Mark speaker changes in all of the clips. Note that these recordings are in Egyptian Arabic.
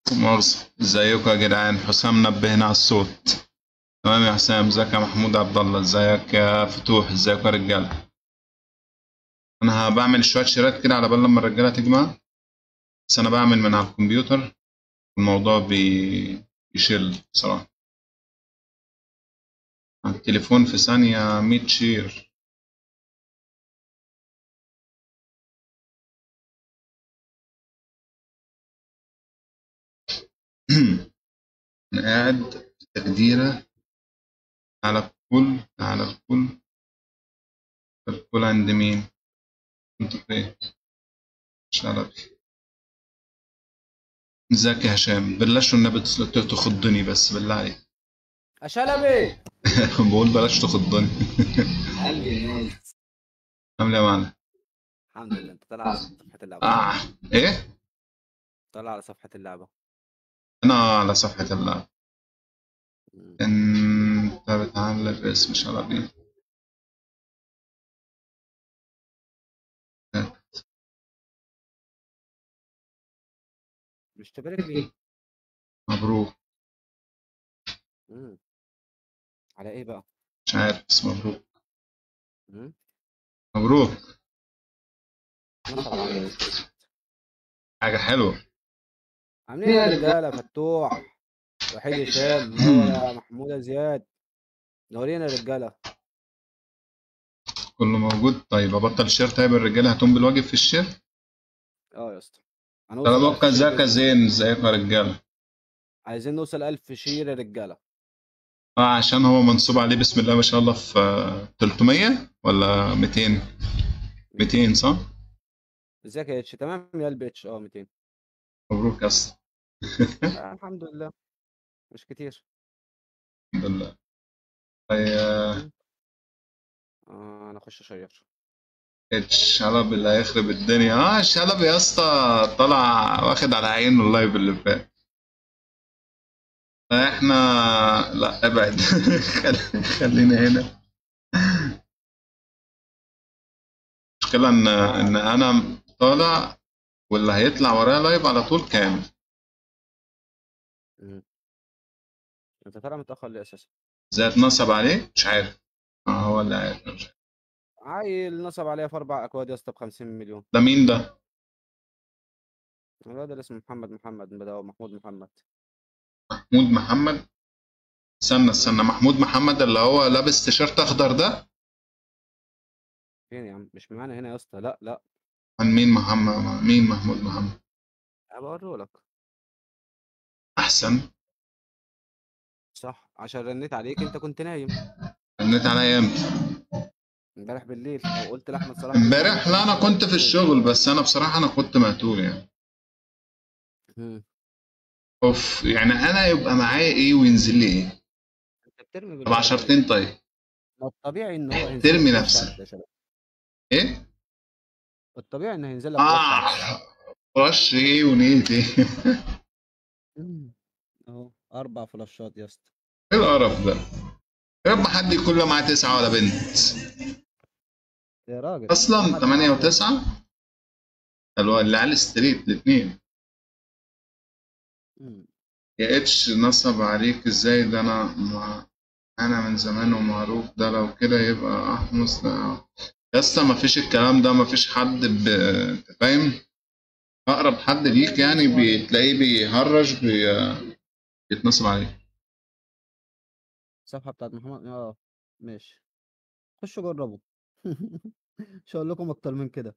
Speaker 1: مؤاخذة ازيكم يا جدعان حسام نبهنا على الصوت تمام يا حسام ازيك يا محمود عبد الله ازيك يا فتوح ازيك يا رجاله انا بعمل شويه شيرات كده على بال لما الرجاله تجمع بس انا بعمل من على الكمبيوتر الموضوع بي- بيشل بصراحه على التليفون في ثانيه 100 شير أنا قاعد في تقديرة على الكل على الكل الكل عند مين؟ انتوا فين؟ مش عارف ازيك يا هشام بلاش النبي ت- تخضني بس بالله عليك
Speaker 2: شلبي
Speaker 1: بقول بلاش تخضني
Speaker 2: قلبي الناس
Speaker 1: عامل ايه يا معلم؟
Speaker 2: الحمد لله انت طالع على صفحة اللعبة
Speaker 1: اه ايه؟
Speaker 2: طالع على صفحة اللعبة
Speaker 1: انا على صفحة اللعب
Speaker 2: مم.
Speaker 1: انت بتعامل باسم شربي
Speaker 2: مش تبارك لي
Speaker 1: مبروك
Speaker 2: مم. على ايه بقى
Speaker 1: مش عارف بس مبروك
Speaker 2: مم.
Speaker 1: مبروك
Speaker 2: نصب عليك
Speaker 1: حاجة حلوة
Speaker 2: عاملين ايه يا رجالة فتوح وحيد هشام منور يا محمود يا زياد منورين يا رجالة
Speaker 1: كله موجود طيب ابطل شير طيب الرجالة هتقوم بالواجب في الشير
Speaker 2: اه يا اسطى
Speaker 1: طب
Speaker 2: هنوصل
Speaker 1: ابقى
Speaker 2: 1000 شير
Speaker 1: ازيك يا زين ازيك يا رجالة
Speaker 2: عايزين نوصل 1000 شير يا رجالة
Speaker 1: اه عشان هو منصوب عليه بسم الله ما شاء الله في آه، 300 ولا 200 200 صح؟
Speaker 2: ازيك يا اتش تمام يا قلب اتش اه 200
Speaker 1: مبروك يا اسطى
Speaker 2: آه الحمد لله مش كتير
Speaker 1: الحمد لله طيب آه،
Speaker 2: آه انا اخش اشير
Speaker 1: الشلب اللي هيخرب الدنيا اه الشلب يا اسطى طلع واخد على عينه اللايف اللي فات احنا لا ابعد خل- خلينا هنا المشكلة ان ان انا طالع واللي هيطلع ورايا لايف على طول كامل
Speaker 2: مم. انت طالع متأخر ليه اساسا
Speaker 1: ازاي اتنصب عليه مش عارف اه هو اللي عارف مش عارف.
Speaker 2: عيل نصب عليا في اربع اكواد يا اسطى ب 50 مليون
Speaker 1: ده مين ده
Speaker 2: الواد اللي اسمه محمد محمد بدأ محمود محمد
Speaker 1: محمود محمد استنى استنى محمود محمد اللي هو لابس تيشيرت اخضر ده
Speaker 2: فين يا عم مش معانا هنا يا اسطى لا لا
Speaker 1: عن مين محمد مين محمود محمد
Speaker 2: هبوريه لك
Speaker 1: احسن
Speaker 2: صح عشان رنيت عليك انت كنت نايم
Speaker 1: رنيت عليا امتى
Speaker 2: امبارح بالليل او قلت لاحمد صلاح
Speaker 1: امبارح لا انا كنت في الشغل بس انا بصراحه انا كنت مقتول يعني
Speaker 2: مم.
Speaker 1: اوف يعني انا يبقى معايا ايه وينزل لي ايه
Speaker 2: انت بترمي
Speaker 1: طب
Speaker 2: بالورقة
Speaker 1: عشرتين طيب
Speaker 2: ما الطبيعي ان هو ينزل
Speaker 1: ترمي
Speaker 2: لك وش
Speaker 1: نفسك.
Speaker 2: عدل يا شباب
Speaker 1: ايه
Speaker 2: الطبيعي انه هينزل لك وش عدل.
Speaker 1: اه رش ايه ونيت ايه
Speaker 2: مم. اهو اربع فلاشات يا اسطى
Speaker 1: ايه القرف ده يا رب حد يكون له معاه تسعة ولا بنت
Speaker 2: يا راجل
Speaker 1: اصلا
Speaker 2: محمد
Speaker 1: 8
Speaker 2: محمود.
Speaker 1: و9 اللي على الستريت الاثنين
Speaker 2: مم.
Speaker 1: يا اتش نصب عليك ازاي ده انا ما انا من زمان ومعروف ده لو كده يبقى احمس ده يا اسطى ما فيش الكلام ده ما فيش حد ب... أنت فاهم اقرب حد ليك يعني بتلاقيه بيهرج بي... بيتنصب عليك
Speaker 2: الصفحه بتاعت محمد اه ماشي خشوا جربوا مش هقول لكم اكتر من كده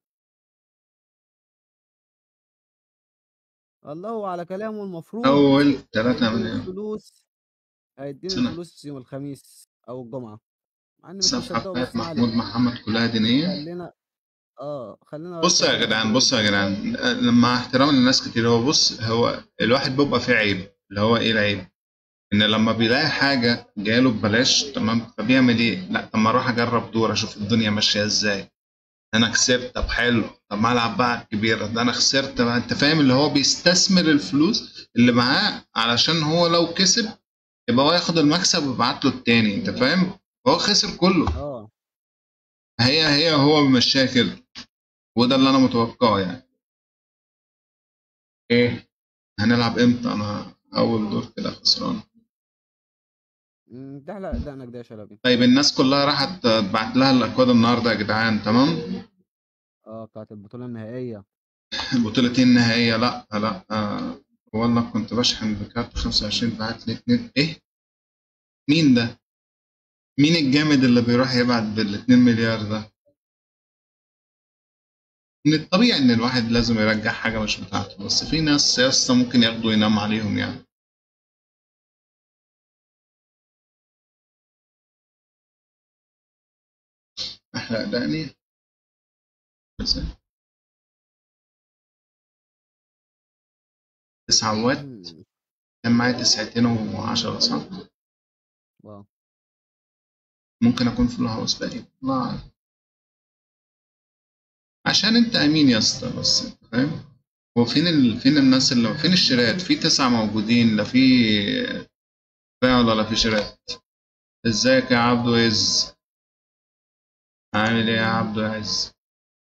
Speaker 2: الله على كلامه المفروض
Speaker 1: اول ثلاثة
Speaker 2: هيديني
Speaker 1: من
Speaker 2: الفلوس هيديني
Speaker 1: سنة.
Speaker 2: الفلوس يوم الخميس او الجمعه مع اني مش
Speaker 1: الصفحة
Speaker 2: مصدقه
Speaker 1: بتاعت
Speaker 2: بس ما
Speaker 1: محمود
Speaker 2: علينا
Speaker 1: محمد كلها دينية
Speaker 2: خلينا اه خلينا
Speaker 1: بص يا جدعان بص يا جدعان مع احترام للناس كتير هو بص هو الواحد بيبقى فيه عيب اللي هو ايه العيب ان لما بيلاقي حاجه جاله ببلاش تمام فبيعمل ايه لا طب ما اروح اجرب دور اشوف الدنيا ماشيه ازاي انا كسبت طب حلو طب ما العب بقى على الكبيره ده انا خسرت بقى انت فاهم اللي هو بيستثمر الفلوس اللي معاه علشان هو لو كسب يبقى هو ياخد المكسب ويبعت له التاني انت فاهم هو خسر كله
Speaker 2: اه
Speaker 1: هي هي هو مشاها كده وده اللي انا متوقعه يعني ايه هنلعب امتى انا اول دور كده خسران
Speaker 2: مم، ده لا دقنك ده يا شلبي
Speaker 1: طيب الناس كلها راحت تبعت لها الاكواد النهارده يا جدعان تمام
Speaker 2: اه بتاعت البطولة النهائية
Speaker 1: بطولتين نهائية لا لا آه والله كنت بشحن بكارت 25 بعت لي اتنين ايه مين ده مين الجامد اللي بيروح يبعت بال 2 مليار ده من الطبيعي ان الواحد لازم يرجع حاجة مش بتاعته بس في ناس يسطا ممكن ياخدوا ينام عليهم يعني احرق دقني بس تسعة وات
Speaker 2: مم،
Speaker 1: كان معايا تسعتين وعشرة صح؟
Speaker 2: واو
Speaker 1: ممكن أكون في الهاوس باقي الله أعلم. عشان أنت أمين يا اسطى بس أنت فاهم؟ هو فين ال... فين الناس اللي فين الشيرات؟ في تسعة موجودين لا في تفاعل ولا في شيرات ازيك يا عبدو عز؟ عامل ايه يا عبدو عز؟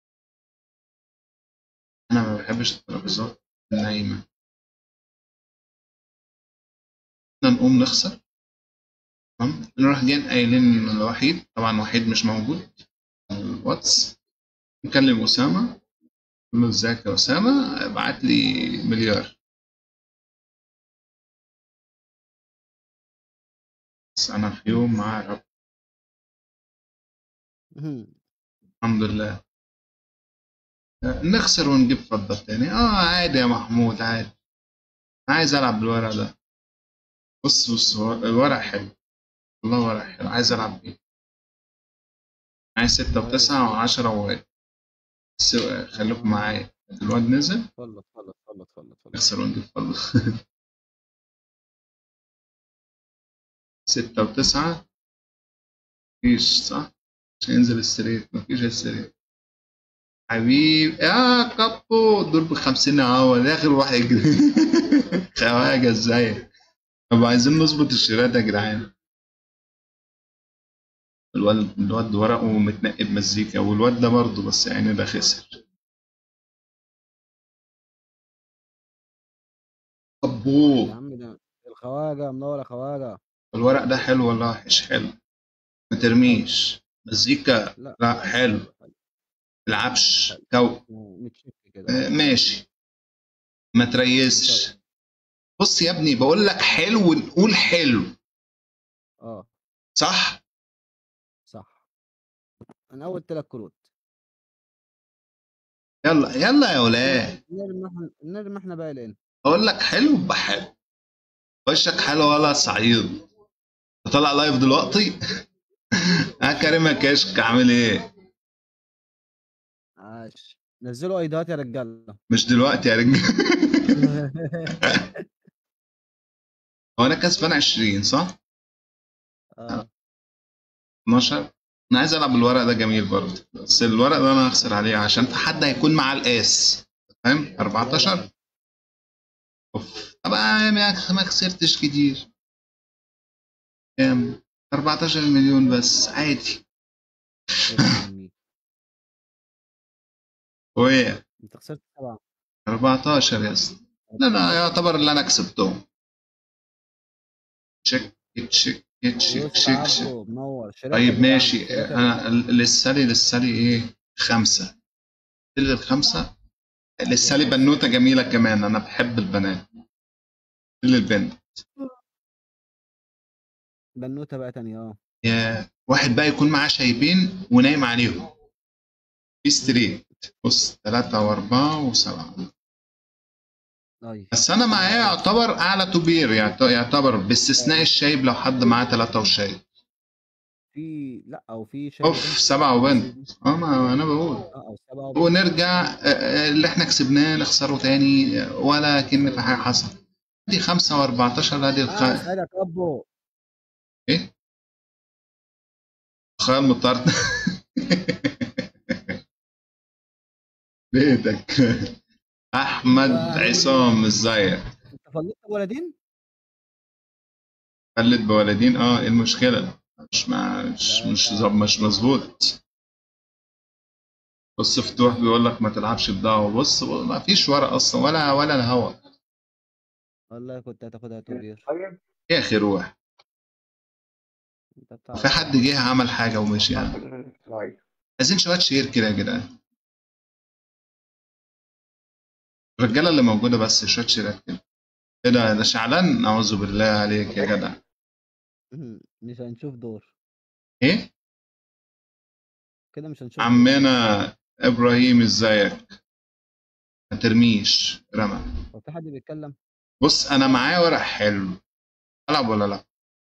Speaker 1: أنا ما بحبش الترابيزات النايمة احنا نقوم نخسر تمام نروح جايين قايلين لوحيد طبعا وحيد مش موجود على الواتس نكلم أسامة نقول له ازيك يا أسامة ابعت لي مليار بس أنا في يوم مع رب
Speaker 2: مم،
Speaker 1: الحمد لله نخسر ونجيب فضة تاني اه عادي يا محمود عادي عايز ألعب بالورق ده بص بص هو الورق حلو والله ورق حلو عايز ألعب بيه عايز ستة وتسعة وعشرة وواحد بس خليكم معايا الواد نزل
Speaker 2: اتفضل اتفضل اتفضل اتفضل اتفضل
Speaker 1: نخسر ونجيب فضة ستة وتسعة مفيش صح؟ مش هينزل السرير مفيش السرير حبيب يا كابو دول بخمسين عوض آخر واحد يجري خواجة ازاي؟ طب عايزين نظبط الشيرات يا جدعان الواد الواد ورقه متنقي بمزيكا والواد ده برضه بس يعني ده خسر
Speaker 2: يا
Speaker 1: أبوه
Speaker 2: عم ده الخواجة منور يا خواجة
Speaker 1: الورق ده حلو ولا وحش حلو ما ترميش مزيكا
Speaker 2: لا
Speaker 1: لا حلو تلعبش
Speaker 2: حلو.
Speaker 1: كو
Speaker 2: متشك كده
Speaker 1: آه، ماشي ما تريسش بص يا ابني بقول لك حلو نقول حلو
Speaker 2: اه
Speaker 1: صح
Speaker 2: صح انا اول تلات كروت
Speaker 1: يلا يلا يا ولاد
Speaker 2: نرمي احنا نرمي احنا بقى لين
Speaker 1: اقول لك حلو يبقى حلو وشك حلو ولا صعيد طلع لايف دلوقتي ها كريم يا كشك عامل ايه
Speaker 2: عاش نزلوا ايدات يا رجاله
Speaker 1: مش دلوقتي يا رجل هو انا كسبان 20 صح
Speaker 2: اه
Speaker 1: 12 انا عايز العب الورق ده جميل برضه بس الورق ده انا هخسر عليه عشان في حد هيكون مع القاس فاهم 14 اوف طبعا ما ما خسرتش كتير كام 14 مليون بس عادي وهي
Speaker 2: انت خسرت سبعة
Speaker 1: 14 يا اسطى لا لا يعتبر اللي انا كسبتهم تشيك تشيك تشيك
Speaker 2: يوسف
Speaker 1: تشيك تشيك
Speaker 2: عبده منور شريك
Speaker 1: طيب
Speaker 2: يا
Speaker 1: ماشي
Speaker 2: جدعان، شريك يا
Speaker 1: انا ال- لسه لي لسه لي ايه خمسه تلغي الخمسه لسه لي بنوته جميله كمان انا بحب البنات تلغي البنت
Speaker 2: بنوته بقى تانية اه
Speaker 1: يا واحد بقى يكون معاه شايبين ونايم عليهم في ستريت بص ثلاثة وأربعة وسبعة
Speaker 2: طيب
Speaker 1: بس أنا معايا يعتبر أعلى توبير يعت- يعتبر باستثناء الشايب لو حد معاه ثلاثة وشايب
Speaker 2: في لا او في شيء
Speaker 1: أوف سبعة وبنت أه ما أنا بقول
Speaker 2: اه او سبعة وبنت.
Speaker 1: ونرجع آه، آه، اللي احنا كسبناه نخسره تاني آه، ولا كأن في حاجة حصل دي خمسة وأربعتاشر ادي
Speaker 2: اه
Speaker 1: الخ...
Speaker 2: اسالك ابو
Speaker 1: ايه خيال مضطر بيتك احمد عصام ازيك
Speaker 2: انت فلت ولدين
Speaker 1: خلت بولدين اه ايه المشكلة مش مع مش مش ظب- مش مظبوط بص فتوح بيقول لك ما تلعبش بدعوة بص ما فيش ورق اصلا ولا ولا الهوا
Speaker 2: والله كنت هتاخدها توبير
Speaker 3: طيب
Speaker 1: يا اخي روح
Speaker 2: انت بتعرف
Speaker 1: في حد جه عمل حاجه ومشي يعني
Speaker 3: لايف
Speaker 1: عايزين شويه شير كده يا جدعان الرجاله اللي موجوده بس شويه شيرات كده ايه ده ده شعلان اعوذ بالله عليك يا جدع
Speaker 2: مش هنشوف دور
Speaker 1: ايه
Speaker 2: كده مش هنشوف دور
Speaker 1: عمنا ابراهيم ازيك ما ترميش رمى
Speaker 2: هو في حد بيتكلم
Speaker 1: بص انا معايا ورق حلو العب ولا لا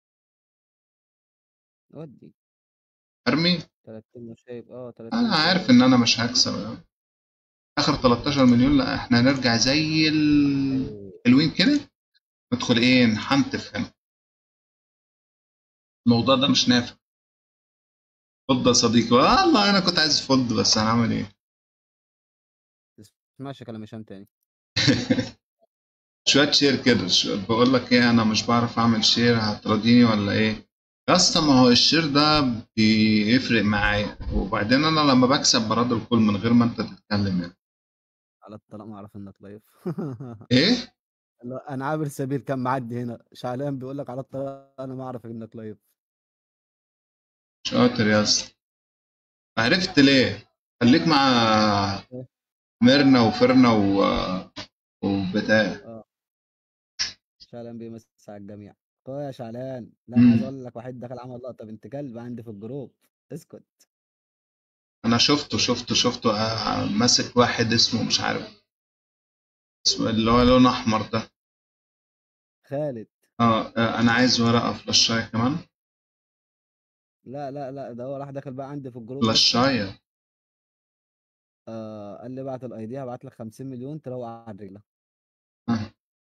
Speaker 2: ودي
Speaker 1: ارمي
Speaker 2: 30 شايب اه 30
Speaker 1: انا عارف ان انا مش هكسب اخر 13 مليون لا احنا هنرجع زي الحلوين كده ندخل ايه نحنتف هنا الموضوع ده مش نافع فض يا صديقي والله انا كنت عايز فض بس هنعمل ايه
Speaker 2: تسمعش كلام هشام تاني
Speaker 1: شويه شير كده شو- بقول لك ايه انا مش بعرف اعمل شير هتراضيني ولا ايه يا اسطى ما هو الشير ده بيفرق معايا وبعدين انا لما بكسب برد الكل من غير ما انت تتكلم يعني
Speaker 2: على الطلاق ما اعرف انك لايف
Speaker 1: ايه
Speaker 2: لا، انا عامر سمير كان معدي هنا شعلان بيقول لك على الطلاق انا ما اعرف انك لايف
Speaker 1: شاطر يا اسطى عرفت ليه خليك مع ميرنا وفرنا و... وبتاع
Speaker 2: شعلان بيمسي على الجميع اه يا شعلان لا انا عايز
Speaker 1: مم.
Speaker 2: اقول لك واحد دخل عمل لقطه بنت كلب عندي في الجروب اسكت
Speaker 1: انا شفته شفته شفته آه، ماسك واحد اسمه مش عارف اسمه اللي هو لون احمر ده
Speaker 2: خالد
Speaker 1: اه آه، انا عايز ورقه فلاشايه كمان
Speaker 2: لا لا لا ده هو راح دخل بقى عندي في الجروب
Speaker 1: فلاشايه
Speaker 2: آه قال لي بعت الاي دي هبعت لك 50 مليون تروق على الرجله
Speaker 1: آه.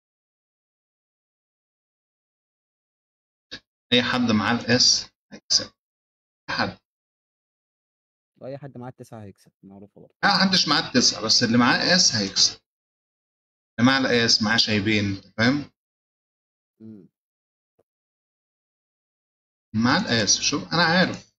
Speaker 1: اي حد معاه الاس هيكسب اي حد
Speaker 2: واي حد معاه التسعه هيكسب معروفه برضه
Speaker 1: ما حدش معاه التسعه بس اللي معاه اس هيكسب اللي معاه الاس معاه شايبين أنت فاهم
Speaker 2: مم.
Speaker 1: معاه الاس شوف انا عارف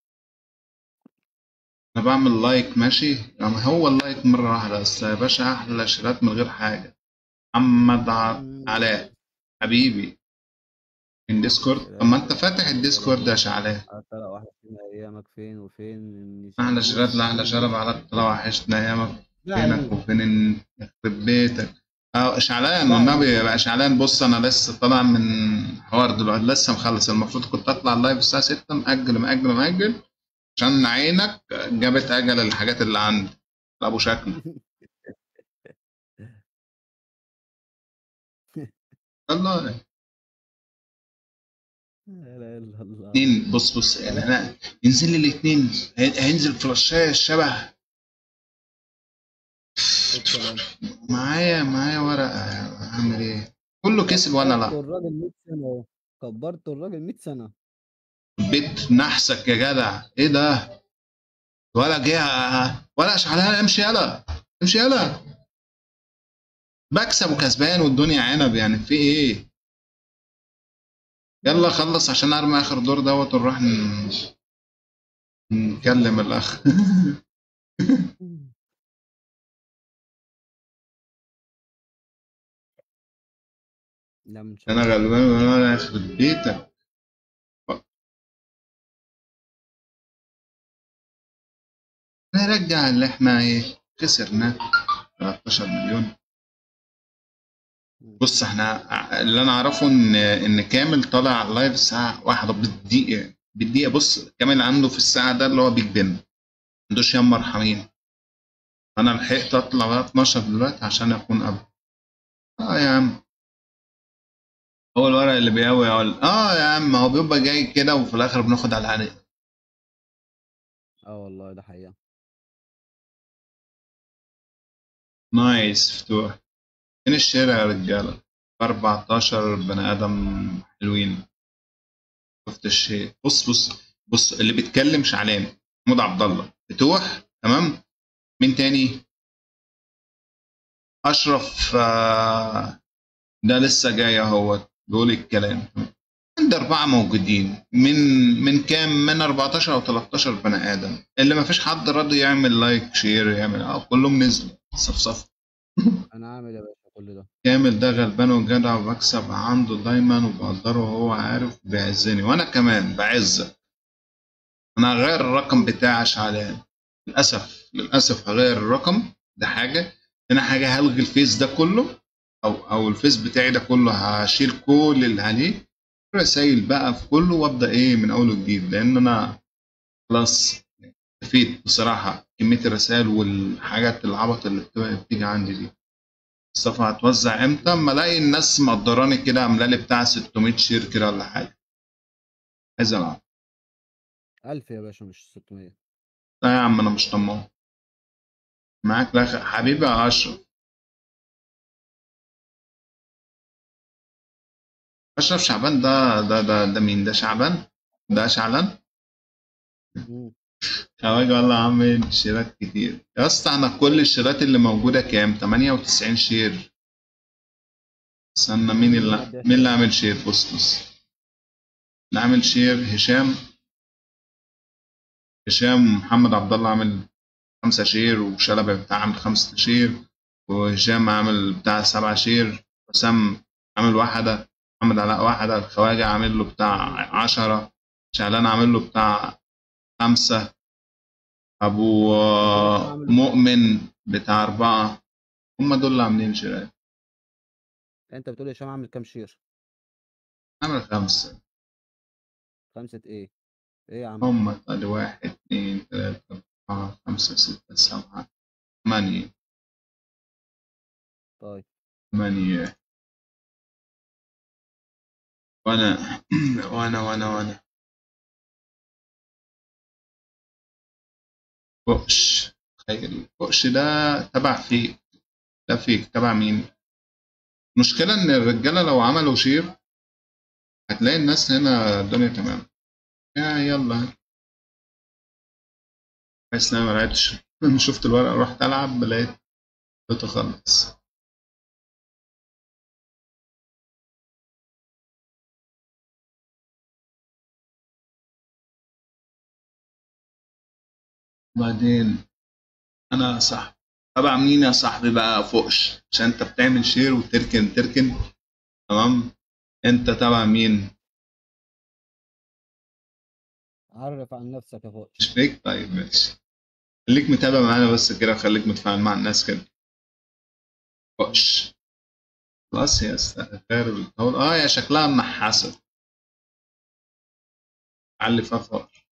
Speaker 1: انا بعمل لايك ماشي يعني هو اللايك مره واحده بس يا باشا احلى شيرات من غير حاجه محمد ع-
Speaker 2: مم.
Speaker 1: علاء حبيبي من ديسكورد طب ما انت فاتح الديسكورد يا شعلان
Speaker 2: ترى واحد فينا ايامك فين وفين إني
Speaker 1: احلى
Speaker 2: شايف
Speaker 1: شيرات لاحلى شرب على طلع وحشتنا ايامك
Speaker 2: لا
Speaker 1: فينك
Speaker 2: عليك.
Speaker 1: وفين ال- يخرب بيتك اه شعلان
Speaker 2: لا.
Speaker 1: والنبي بقى شعلان بص انا لسه طالع من حوار دلوقتي لسه مخلص المفروض كنت اطلع اللايف الساعه 6 مأجل مأجل مأجل عشان عينك جابت اجل الحاجات اللي عندي ابو شكل الله
Speaker 2: لا اله الا الله
Speaker 1: اتنين بص بص يعني انا ينزل لي الاثنين هينزل فلاشايه الشبه
Speaker 2: إيه الكلام
Speaker 1: معايا معايا ورقه اعمل ايه كله كسب وانا
Speaker 2: كبرت
Speaker 1: لا
Speaker 2: الراجل 100 سنه اهو كبرت الراجل 100 سنه
Speaker 1: بيت نحسك يا جدع ايه ده ولا جه ولا شعلان امشي يلا امشي يلا بكسب وكسبان والدنيا عنب يعني في ايه يلا خلص عشان ارمي اخر دور دوت ونروح ن- نكلم الاخ
Speaker 2: لا من شاء
Speaker 1: انا
Speaker 2: الله
Speaker 1: غلبان وانا يخرب بيتك نرجع اللي احنا ايه خسرناه 13 مليون بص احنا ع- اللي انا اعرفه ان ان كامل طالع على اللايف الساعه واحدة بالدقيقه بالدقيقه بص كامل عنده في الساعه ده اللي هو بيج بن ما عندوش ياما مرحمين انا لحقت اطلع بقى 12 دلوقتي عشان اكون قبل اه يا عم هو الورق اللي بيقوي يقول اه يا عم هو بيبقى جاي كده وفي الاخر بناخد على العرق
Speaker 2: اه والله ده حقيقه
Speaker 1: نايس فتوح فين الشارع يا رجاله 14 بني ادم حلوين شفت الشيء بص بص بص اللي بيتكلم شعلان محمود عبد الله فتوح تمام مين تاني اشرف آه، ده لسه جاي اهوت بيقول الكلام عند أربعة موجودين من من كام؟ من 14 أو 13 بني آدم اللي ما فيش حد راضي يعمل لايك شير يعمل اه كلهم نزلوا صفصف
Speaker 2: انا عامل يا باشا كل ده
Speaker 1: كامل ده غلبان وجدع وبكسب عنده دايما وبقدره وهو عارف بيعزني وانا كمان بعزك انا هغير الرقم بتاعي شعلان للاسف للاسف هغير الرقم ده حاجه هنا حاجه هلغي الفيس ده كله او او الفيس بتاعي ده كله هشيل كل اللي عليه رسايل بقى في كله وابدا ايه من اول وجديد لان انا خلاص اكتفيت بصراحه كميه الرسائل والحاجات العبط اللي بتبقى بتيجي عندي دي الصفحه هتوزع امتى اما الاقي الناس مقدراني كده عامله لي بتاع 600 شير كده ولا حاجه عايز العب
Speaker 2: 1000 يا باشا مش 600
Speaker 1: لا يا عم انا مش طماع معاك لا حبيبي يا اشرف اشرف شعبان ده ده ده ده مين ده شعبان ده شعلان
Speaker 2: مم.
Speaker 1: خواجه والله عامل شيرات كتير يا اسطى انا كل الشيرات اللي موجوده كام 98 شير استنى مين اللي مين اللي عامل شير بص بص اللي عامل شير هشام هشام محمد عبد الله عامل خمسة شير وشلبي بتاع عامل خمسة شير وهشام عامل بتاع سبعة شير وسام عامل واحدة محمد علاء واحدة الخواجة عامل له بتاع عشرة شعلان عامل له بتاع خمسة أبو آه، مؤمن بتاع أربعة هم دول اللي عاملين شيرات
Speaker 2: انت بتقول هشام عامل كام شير
Speaker 1: عامل خمسة
Speaker 2: خمسة ايه ايه يا عم
Speaker 1: هم ادي واحد اتنين تلاتة أربعة خمسة ستة سبعة ثمانية
Speaker 2: طيب
Speaker 1: ثمانية وأنا وأنا وأنا وأنا فوقش تخيل فوقش ده تبع فيك ده فيك تبع مين؟ المشكلة إن الرجالة لو عملوا شير هتلاقي الناس هنا الدنيا تمام يا يلا بس انا ما لعبتش شفت الورقة رحت ألعب لقيت بتخلص وبعدين أنا صاحبي تبع مين يا صاحبي بقى فوقش عشان أنت بتعمل شير وتركن تركن تمام أنت تبع مين؟
Speaker 2: عرف عن نفسك يا فوق
Speaker 1: مش فيك طيب ماشي خليك متابع معانا بس كده وخليك متفاعل مع الناس كده فوقش خلاص يا استاذ خير القول اه يا شكلها منحاسة علي فيها فقر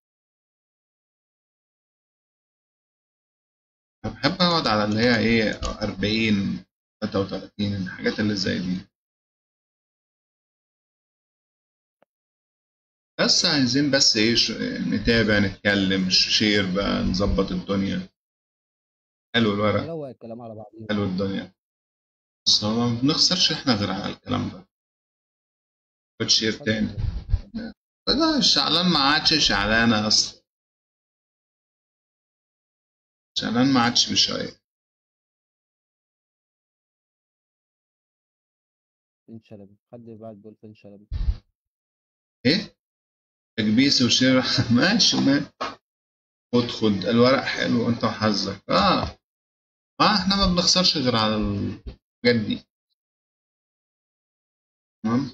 Speaker 1: أنا بحب اقعد على اللي هي ايه 40 33 الحاجات اللي زي دي بس عايزين بس ايه ش- نتابع نتكلم شير بقى نظبط الدنيا حلو الورق
Speaker 2: نروق الكلام على بعضينا
Speaker 1: حلو الدنيا بس هو ما بنخسرش احنا غير على الكلام ده خد شير تاني لا الشعلان ما عادش شعلانة أصلا شعلان ما عادش بشوية
Speaker 2: فين شلبي حد بعد بيقول فين شلبي
Speaker 1: إيه؟ تكبيس وشير ماشي ما خد خد الورق حلو أنت وحظك آه آه إحنا ما بنخسرش غير على الحاجات دي تمام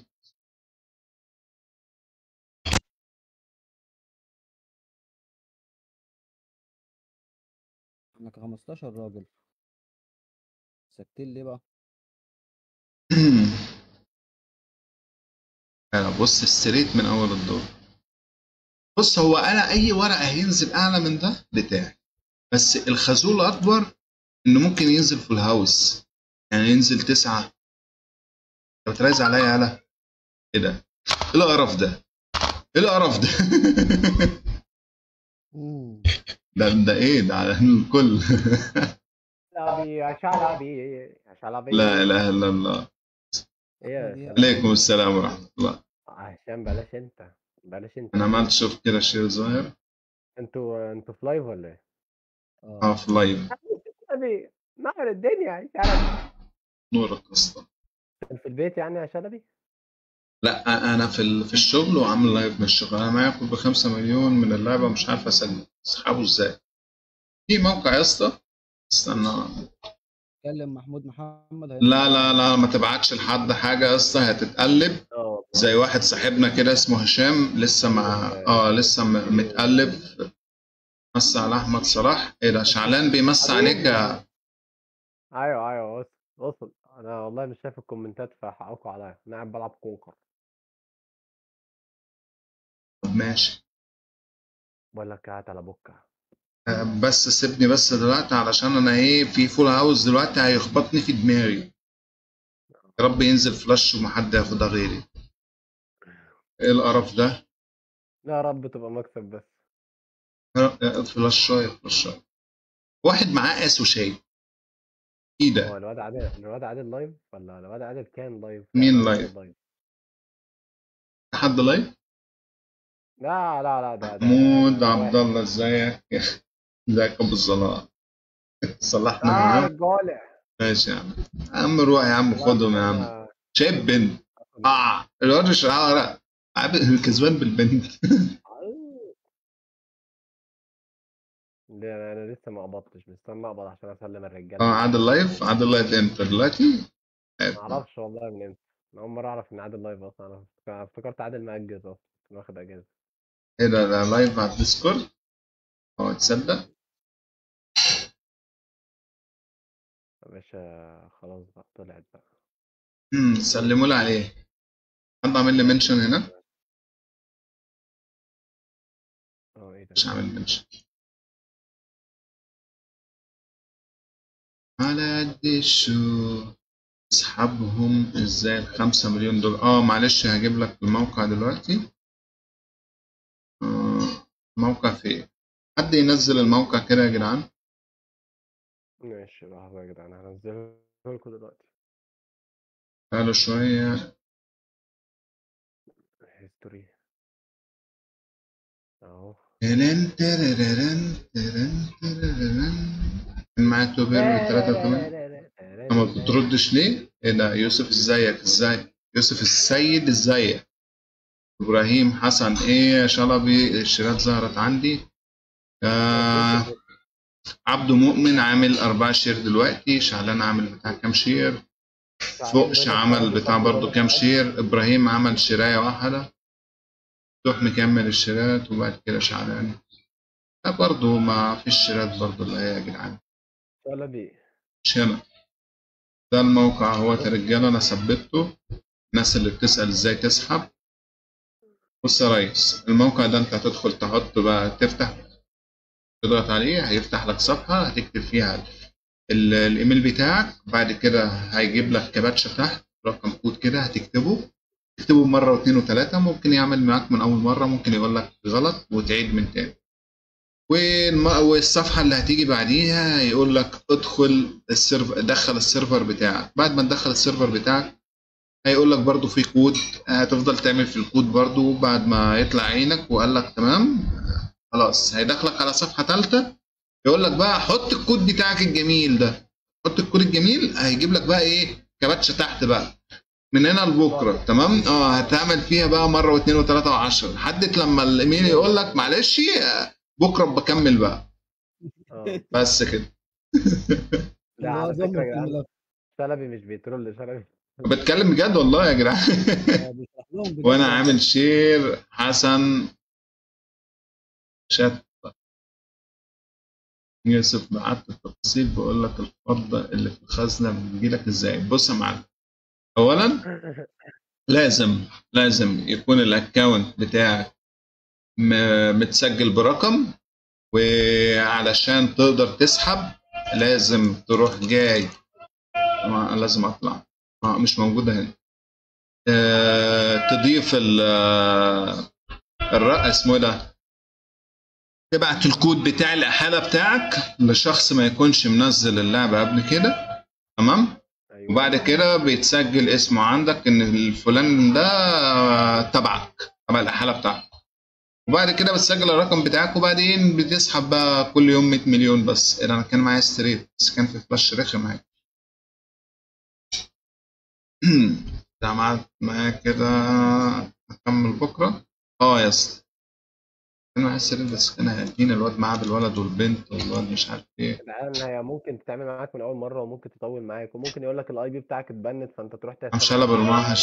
Speaker 2: احنا 15 راجل ساكتين ليه بقى
Speaker 1: أنا بص استريت من أول الدور بص هو أنا أي ورقة هينزل أعلى من ده بتاعي بس الخازوق الأكبر إنه ممكن ينزل في الهاوس يعني ينزل تسعة أنت بتريز عليا يالا إيه ده؟ إيه القرف ده؟ إيه القرف ده؟
Speaker 2: مم.
Speaker 1: ده ده إيه ده على الكل
Speaker 3: شلبي يا شلبي يا شلبي
Speaker 1: لا إله إلا الله
Speaker 3: ايه يا
Speaker 2: دي-
Speaker 3: شلبي؟
Speaker 1: عليكم السلام ورحمة الله
Speaker 3: عشان بلاش انت بلاش انت
Speaker 1: أنا عملت شوف كده شير ظاهر
Speaker 3: انتوا انتوا في لايف ولا ايه؟
Speaker 1: أه
Speaker 2: اه
Speaker 1: في لايف
Speaker 3: شلبي نار الدنيا يا شلبي
Speaker 1: نورك أصلا
Speaker 3: في البيت يعني يا شلبي؟
Speaker 1: لا انا في ال- في الشغل وعامل لايف من الشغل انا معايا قرب 5 مليون من اللعبه مش عارف اسلم اسحبه ازاي في موقع يا اسطى استنى
Speaker 2: كلم محمود محمد
Speaker 1: لا لا لا ما تبعتش لحد حاجه يا اسطى هتتقلب
Speaker 3: اه والله.
Speaker 1: زي واحد صاحبنا كده اسمه هشام لسه مع اه لسه م- متقلب مسا على احمد صلاح ايه ده شعلان بيمسي عليك يا
Speaker 3: ايوه ايوه وصل وصل انا والله مش شايف الكومنتات فحقكوا عليا انا قاعد بلعب كونكر
Speaker 1: طب ماشي
Speaker 3: بقول لك هات على بكه
Speaker 1: آه، بس سيبني بس دلوقتي علشان انا ايه في فول هاوس دلوقتي هيخبطني في دماغي يا رب ينزل فلاش ومحد ياخدها غيري ايه القرف ده
Speaker 3: يا رب تبقى مكسب بس
Speaker 1: آه، فلاشايه فلاشايه واحد معاه قاس وشاي ايه
Speaker 3: هو
Speaker 1: ده
Speaker 3: الواد عادل الواد عادل لايف ولا الواد عادل كان لايف
Speaker 1: مين
Speaker 3: لا،
Speaker 1: لايف؟
Speaker 3: لايف
Speaker 1: حد لايف
Speaker 3: لا لا لا ده ده
Speaker 1: محمود
Speaker 3: ده
Speaker 1: عبد
Speaker 3: واحد.
Speaker 1: الله ازيك ازيك ابو الظلام صلحنا
Speaker 3: اه
Speaker 1: معاه
Speaker 3: رجاله
Speaker 1: ماشي يا عم يا عم روح يا عم خدهم يا عم
Speaker 3: أنا-
Speaker 1: شايف بنت اه الواد مش اه عامل كسبان بالبنت
Speaker 3: ده انا أنا لسه ما قبضتش مستني اقبض عشان اسلم الرجاله
Speaker 1: اه عادل لايف عادل لايف امتى دلوقتي
Speaker 3: ما اعرفش والله من امتى انا اول مره اعرف ان عادل لايف اصلا انا افتكر- أنا افتكرت عادل مأجز اصلا كان واخد اجازه
Speaker 1: ايه ده ده لايف على الديسكورد اه تصدق
Speaker 3: يا باشا خلاص بقى طلعت بقى
Speaker 1: امم سلموا لي عليه حد عامل لي منشن هنا
Speaker 3: اه ايه ده
Speaker 1: مش عامل منشن على قد الشو اسحبهم ازاي الخمسة مليون دول اه معلش هجيب لك الموقع دلوقتي آه موقع فين حد ينزل الموقع كده يا جدعان
Speaker 3: ماشي لحظه يا جدعان هنزله لكم دلوقتي
Speaker 1: تعالوا شوية
Speaker 3: هيستوري اهو
Speaker 1: ترن ترررن ترن ترررن كان معايا توبير من تلاتة كمان ما بتردش ليه؟ ايه ده يوسف ازيك ازاي؟ يوسف السيد ازيك؟ ابراهيم حسن ايه يا شلبي الشيرات ظهرت عندي آه عبده مؤمن عامل أربعة شير دلوقتي شعلان عامل بتاع كام شير فوقش عمل بتاع برضو كام شير إبراهيم عمل شراية واحدة تروح مكمل الشيرات وبعد كده شعلان لا برضو ما فيش شيرات برضو اللي هي يا جدعان
Speaker 3: ولا بيه
Speaker 1: مش هنا ده الموقع هو يا رجالة أنا ثبته الناس اللي بتسأل إزاي تسحب بص يا ريس الموقع ده أنت هتدخل تحط بقى تفتح تضغط عليه هيفتح لك صفحة هتكتب فيها ال- الإيميل بتاعك بعد كده هيجيب لك كباتشة تحت رقم كود كده هتكتبه تكتبه مرة واثنين وثلاثة ممكن يعمل معاك من أول مرة ممكن يقول لك غلط وتعيد من تاني والم- والصفحة اللي هتيجي بعديها يقول لك ادخل السيرفر دخل السيرفر بتاعك بعد ما تدخل السيرفر بتاعك هيقول لك برضو في كود هتفضل تعمل في الكود برضو بعد ما يطلع عينك وقال لك تمام خلاص هيدخلك على صفحة ثالثة يقول لك بقى حط الكود بتاعك الجميل ده حط الكود الجميل هيجيب لك بقى ايه كباتشة تحت بقى من هنا لبكره تمام اه هتعمل فيها بقى مره واثنين وثلاثه وعشرة لحد لما الايميل يقول لك معلش آه، بكره بكمل بقى
Speaker 3: اه
Speaker 1: بس كده
Speaker 3: ده على
Speaker 2: معظمهم
Speaker 3: فكره
Speaker 2: في
Speaker 3: يا جدعان
Speaker 2: الملف.
Speaker 3: شلبي مش بيترول شلبي
Speaker 1: بتكلم بجد والله يا جدعان
Speaker 2: آه، بيشرح لهم بجد.
Speaker 1: وانا عامل شير حسن شات يوسف بعت التفاصيل بقول لك الفضة اللي في الخزنة بتجيلك ازاي بص يا معلم اولا لازم لازم يكون الاكونت بتاعك م- متسجل برقم وعلشان تقدر تسحب لازم تروح جاي آه، لازم اطلع اه مش موجودة هنا آه، تضيف ال الرق اسمه إيه ده تبعت الكود بتاع الإحالة بتاعك لشخص ما يكونش منزل اللعبة قبل كده تمام
Speaker 3: ايوه
Speaker 1: وبعد كده بيتسجل اسمه عندك ان الفلان ده تبعك تبع الإحالة بتاعتك وبعد كده بتسجل الرقم بتاعك وبعدين بتسحب بقى كل يوم 100 مليون بس انا كان معايا ستريت بس كان في فلاش رخم معايا ده معاك معايا كده اكمل بكره اه يا اسطى انا عايز سرير بس كان هيدينا الواد معاه بالولد والبنت والواد مش عارف ايه
Speaker 3: العيال هي ممكن تتعامل معاك من اول مره وممكن تطول معاك وممكن يقول لك الاي بي بتاعك اتبنت فانت تروح
Speaker 1: مش
Speaker 3: تحسب
Speaker 1: قلب المعهش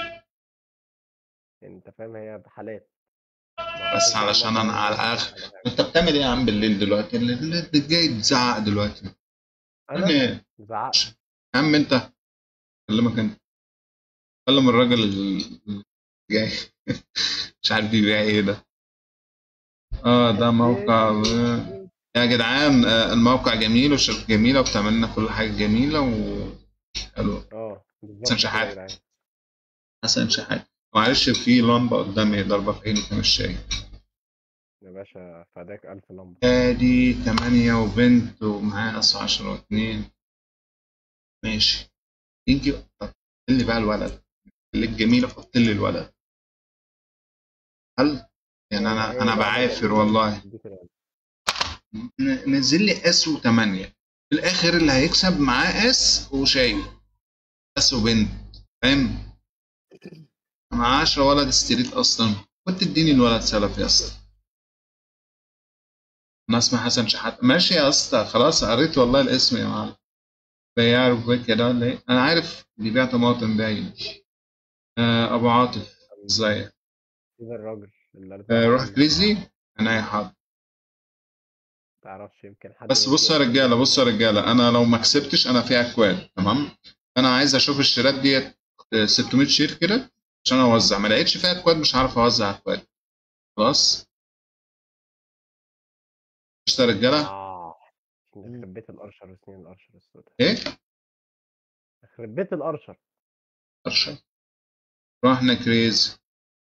Speaker 3: يعني انت فاهم هي بحالات
Speaker 1: بس علشان انا على الاخر انت بتعمل ايه يا عم بالليل دلوقتي اللي اللي جاي تزعق دلوقتي
Speaker 3: انا
Speaker 1: ايه
Speaker 3: زعقت
Speaker 1: يا عم انت كلمك انت كلم الراجل اللي جاي مش عارف يبيع ايه ده اه ده موقع يا جدعان آه، الموقع جميل والشركة جميلة وبتعمل لنا كل حاجة جميلة و حلو
Speaker 3: اه بالظبط
Speaker 1: حسن
Speaker 3: كده يا
Speaker 1: شحات.
Speaker 3: جدعان.
Speaker 1: حسن شحات معلش في لمبة قدامي ضربة في عيني كان مش شايف
Speaker 3: يا باشا فداك الف لمبه
Speaker 1: ادي تمانية وبنت ومعاه اس عشرة واتنين ماشي يجي حط لي بقى الولد اللي الجميلة حط لي الولد هل يعني
Speaker 3: هي
Speaker 1: انا انا
Speaker 3: لعبة
Speaker 1: بعافر
Speaker 3: جميلة.
Speaker 1: والله
Speaker 3: دي كده.
Speaker 1: ن- نزل لي اس و8 في الاخر اللي هيكسب معاه اس وشايل اس وبنت فاهم مع 10 ولد ستريت اصلا كنت اديني الولد سلف يا اسطى انا اسمي حسن شحات ماشي يا اسطى خلاص قريت والله الاسم يا معلم بياع ركبات كده ولا ايه انا عارف بيبيع طماطم باين آه ابو عاطف ازيك
Speaker 3: كده الراجل اللي أنا
Speaker 1: آه
Speaker 3: بعرف
Speaker 1: روح
Speaker 3: منه.
Speaker 1: كريزي انا يا حاضر
Speaker 3: تعرفش يمكن حد
Speaker 1: بس
Speaker 3: يوديه
Speaker 1: بصوا يا
Speaker 3: ولا
Speaker 1: رجاله بصوا يا رجاله انا لو ما كسبتش انا في اكواد تمام انا عايز اشوف الشيرات ديت آه، 600 شير كده عشان اوزع ما لقيتش فيها اكواد مش عارف اوزع اكواد خلاص قشطة يا رجاله
Speaker 3: اه
Speaker 2: مم.
Speaker 3: يخرب بيت الارشر وسنين الارشر السوداء
Speaker 1: ايه
Speaker 3: يخرب بيت الارشر
Speaker 1: ارشد رحنا كريز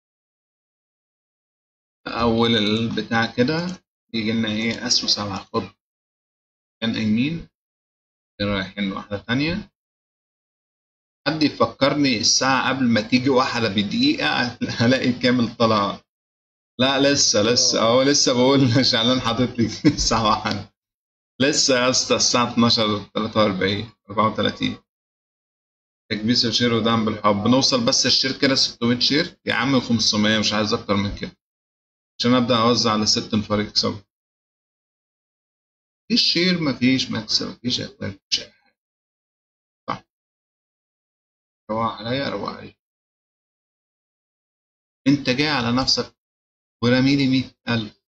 Speaker 1: اول البتاع كده يجي لنا ايه اسو سبعة خد كان قايمين رايحين واحدة تانية حد يفكرني الساعة قبل ما تيجي واحدة بدقيقة هلاقي كامل طلع لا لسه لسه اهو لسه بقول شعلان حاطط لي الساعة واحدة لسه يا اسطى الساعة 12 43 34 تكبيس الشير ودعم بالحب نوصل بس الشير كده 600 شير يا عم 500 مش عايز اكتر من كده عشان ابدا اوزع على ست نفار يكسبوا مفيش شير مفيش مكسب مفيش اقبال مفيش اي حاجه صح روح عليا روح عليا انت جاي على نفسك ورميلي 100000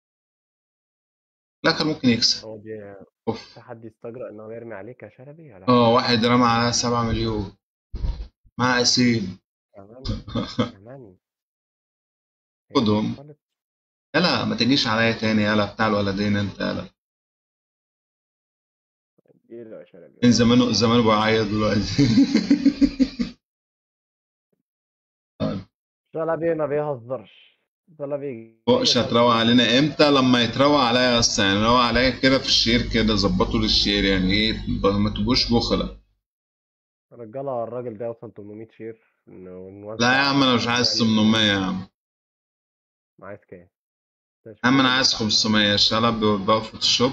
Speaker 1: الاخر ممكن يكسب
Speaker 3: هو دي
Speaker 1: اوف
Speaker 3: في حد يستجرأ ان هو يرمي عليك يا شلبي ولا
Speaker 1: اه واحد رمى على 7 مليون مع اسيل
Speaker 3: كمان كمان هي
Speaker 1: خدهم.
Speaker 3: حصلت؟
Speaker 1: يلا ما تجيش عليا تاني يلا بتاع الولدين انت يلا
Speaker 3: اديله يا شلبي
Speaker 1: من زمانه زمانه بيعيط دلوقتي
Speaker 3: شلبي ما بيهزرش شلبي
Speaker 1: بقش هتروق علينا امتى لما يتروق عليا بس يعني روق عليا كده في الشير كده ظبطوا لي الشير يعني ايه ما تبقوش بخلة
Speaker 3: رجاله الراجل ده وصل 800 شير انه نوزع
Speaker 1: لا يا عم انا مش عايز
Speaker 3: عليه.
Speaker 1: 800 يا عم
Speaker 3: عايز كام؟
Speaker 1: يا عم انا عايز 500 شلب بقى فوتوشوب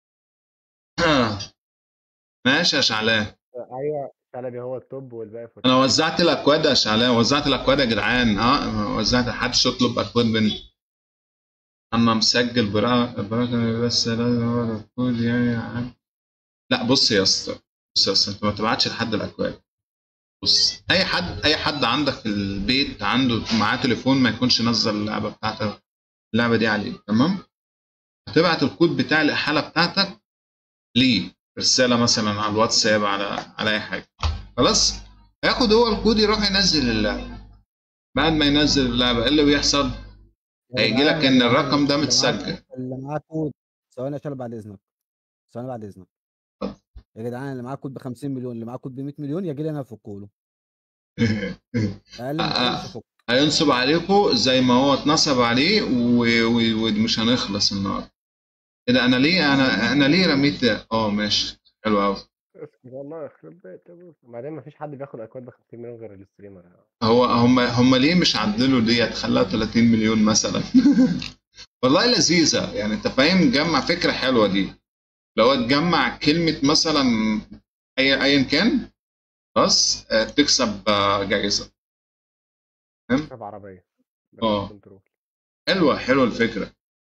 Speaker 1: ماشي يا شعلان
Speaker 3: ايوه شلبي هو التوب والباقي فوت
Speaker 1: انا وزعت الاكواد يا شعلان وزعت الاكواد يا جدعان ها وزعت محدش يطلب اكواد بنت اما مسجل براءة براءة بس لازم هو الكود يعني يا عم لا بص يا اسطى بص يا اسطى انت ما تبعتش لحد الاكواد بص اي حد اي حد عندك في البيت عنده معاه تليفون ما يكونش نزل اللعبه بتاعتك اللعبه دي عليه تمام هتبعت الكود بتاع الاحاله بتاعتك ليه رساله مثلا على الواتساب على على اي حاجه خلاص هياخد هو الكود يروح ينزل اللعبه بعد ما ينزل اللعبه ايه اللي بيحصل هيجي لك ان الرقم ده متسجل
Speaker 2: اللي معاه كود ثواني يا شلبي بعد اذنك ثواني بعد اذنك
Speaker 1: اتفضل.
Speaker 2: يا جدعان اللي معاه كود ب 50 مليون اللي معاه كود ب 100 مليون يجي لي انا افكه له اقل من كده مش هفك
Speaker 1: هينصب عليكم زي ما هو اتنصب عليه و- و- ومش هنخلص النهارده ايه ده انا ليه انا انا ليه رميت ده؟ اه ماشي حلو قوي
Speaker 3: والله يخرب بيت ابوك وبعدين ما فيش حد بياخد اكواد ب 50 مليون غير الستريمر
Speaker 1: هو هم هم ليه مش عدلوا ديت خلاها 30 مليون مثلا والله لذيذه يعني انت فاهم جمع فكره حلوه دي لو تجمع كلمه مثلا اي ايا كان خلاص آه، تكسب آه، جائزه
Speaker 3: ركب عربيه
Speaker 1: اه.
Speaker 3: كنترول
Speaker 1: حلوه حلوه الفكره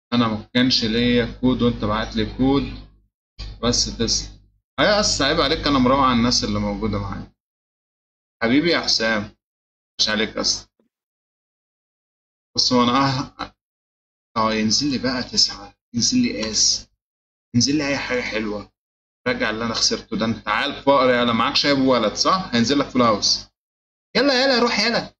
Speaker 1: انا ما كانش ليا كود وانت بعت لي كود بس تسلم ايوه بس عيب عليك انا مروع على الناس اللي موجوده معايا حبيبي يا حسام مش عليك اصلا بص هو انا اه اه ينزل لي بقى تسعة ينزل لي اس ينزل لي اي حاجه حلوه رجع اللي انا خسرته ده انت عيل فقر يالا معاك شايب ولد صح هينزل لك فول هاوس يلا يلا روح يلا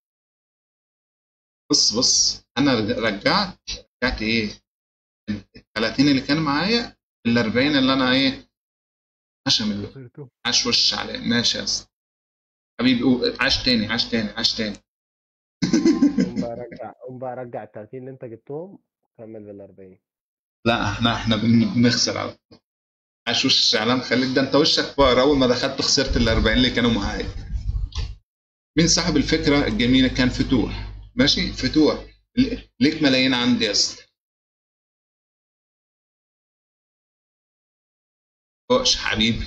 Speaker 1: بص بص انا رج- رجعت رجعت ايه ال 30 اللي كان معايا ال 40 اللي انا ايه عشان ال-
Speaker 3: خسرته
Speaker 1: عاش وش عليه ماشي يا اسطى حبيبي قول- عاش تاني عاش تاني عاش تاني
Speaker 3: قوم بقى رجع قوم بقى رجع ال 30 اللي انت جبتهم كمل بال 40
Speaker 1: لا احنا احنا بن- بنخسر على طول. عاش وش علام خليك ده انت وشك فقر اول ما دخلت خسرت ال 40 اللي كانوا معايا مين صاحب الفكره الجميله كان فتوح ماشي فتوح ل- ليك ملايين عندي يا اسطى فوقش حبيبي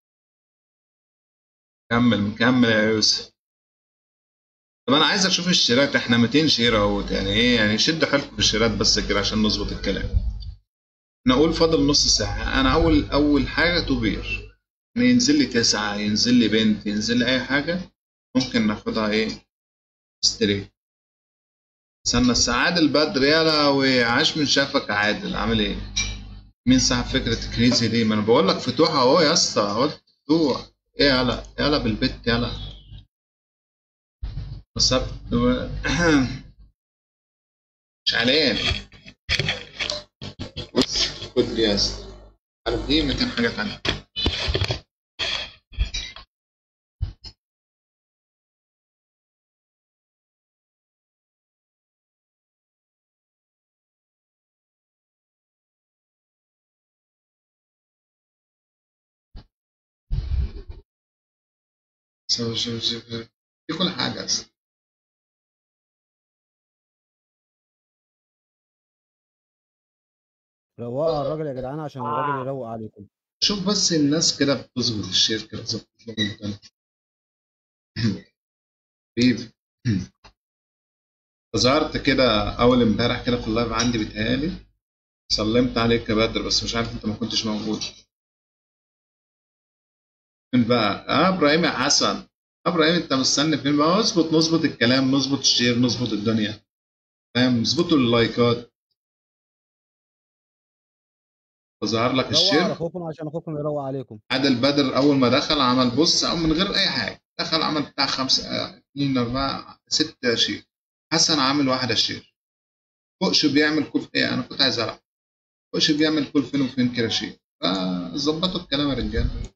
Speaker 1: كمل مكمل يا يوسف طب انا عايز اشوف الشيرات احنا 200 شير اهوت يعني ايه يعني شد حيلكم في الشيرات بس كده عشان نظبط الكلام نقول فاضل نص ساعة انا اول اول حاجة توبير يعني ينزل لي تسعة ينزل لي بنت ينزل لي اي حاجة ممكن ناخدها ايه ستريت استنى بس عادل بدر يا لهوي عاش من شافك عادل عامل ايه مين صاحب فكرة كريزي دي ما انا بقول لك فتوح اهو يا اسطى اهو فتوح ايه يلا يلا بالبت يلا بس مش عليه بص خد دي يا اسطى عارف دي 200 حاجة تانية سو- سو- سو- في كل حاجة أصلا
Speaker 2: روقوا على الراجل يا جدعان عشان الراجل يروق عليكم
Speaker 1: شوف بس الناس كده بتظبط الشير كده ظبط لهم الدنيا. حبيبي ظهرت كده أول امبارح كده في اللايف عندي بيتهيألي سلمت عليك يا بدر بس مش عارف أنت ما كنتش موجود فين بقى؟ آه إبراهيم يا حسن آه إبراهيم أنت مستني فين بقى؟ اظبط نظبط الكلام نظبط الشير نظبط الدنيا فاهم نظبطوا اللايكات ظهر لك
Speaker 2: روقوا على
Speaker 1: الشير
Speaker 2: اخوكم عشان اخوكم يروق عليكم
Speaker 1: عادل بدر اول ما دخل عمل بص او من غير اي حاجه دخل عمل بتاع خمسه آه، اتنين اربعه ستة شير حسن عامل واحده شير فوقش بيعمل كل ايه انا كنت عايز العب فوقش بيعمل كل فين وفين كده شير فظبطوا الكلام يا رجاله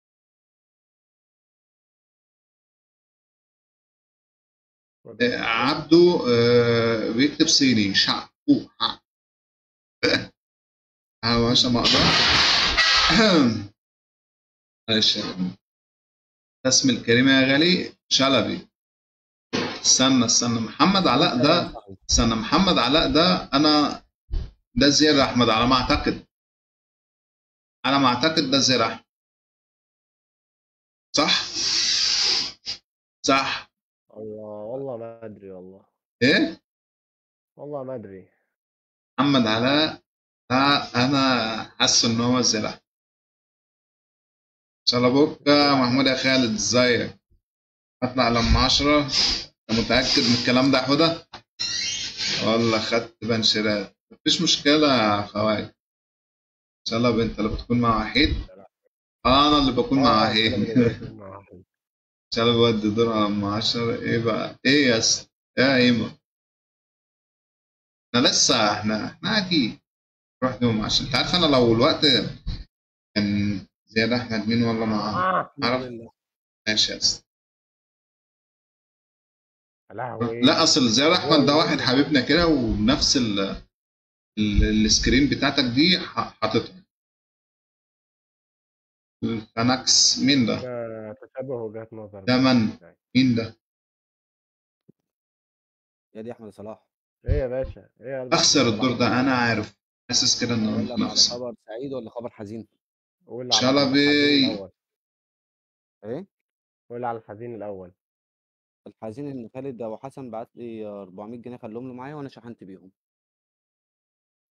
Speaker 1: آه، عبده آه، بيكتب صيني شع أو، ع. اه عشان ما اقدر معلش يا رب. اسم الكريم يا غالي شلبي استنى استنى محمد علاء ده استنى محمد علاء ده انا ده زياد احمد على ما اعتقد على ما اعتقد ده زياد احمد صح صح
Speaker 3: الله والله ما ادري والله
Speaker 1: ايه
Speaker 3: والله ما ادري
Speaker 1: محمد علاء ده انا حاسس ان هو زياد احمد شلبوكا محمود يا خالد ازيك اطلع لما عشرة انت متأكد من الكلام ده يا حودة والله خدت بنشرات مفيش مشكلة يا خواجة شلب انت اللي بتكون مع وحيد اه انا اللي بكون مع
Speaker 3: آه،
Speaker 1: وحيد
Speaker 3: كده كده مع واحد.
Speaker 1: شلب ودي دور على ام عشرة ايه بقى ايه يا اسطى يا ايمن احنا لسه احنا احنا قاعدين روح يوم عشان انت عارف انا لو الوقت كان زياد احمد مين والله ما
Speaker 3: آه،
Speaker 1: عارف
Speaker 2: الحمد لله.
Speaker 1: ماشي يا اسطى
Speaker 3: يا لهوي
Speaker 1: لا اصل زياد احمد ده واحد حبيبنا كده ونفس ال ال- السكرين بتاعتك دي ح- حاططها الفانكس مين ده؟
Speaker 3: ده تشابه وجهات نظر
Speaker 1: ده من؟ مين ده؟
Speaker 2: يا دي احمد صلاح
Speaker 3: ايه يا باشا ايه يا قلبك؟
Speaker 1: اخسر الدور ده انا عارف حاسس كده
Speaker 2: اقول
Speaker 1: انه
Speaker 2: لك على
Speaker 1: نخسر
Speaker 2: خبر سعيد ولا خبر حزين
Speaker 3: قول على
Speaker 1: شلبي.
Speaker 3: الحزين الأول.
Speaker 2: ايه
Speaker 3: قول على الحزين الاول
Speaker 2: الحزين ان خالد ابو حسن بعت لي 400 جنيه خليهم له معايا وانا شحنت بيهم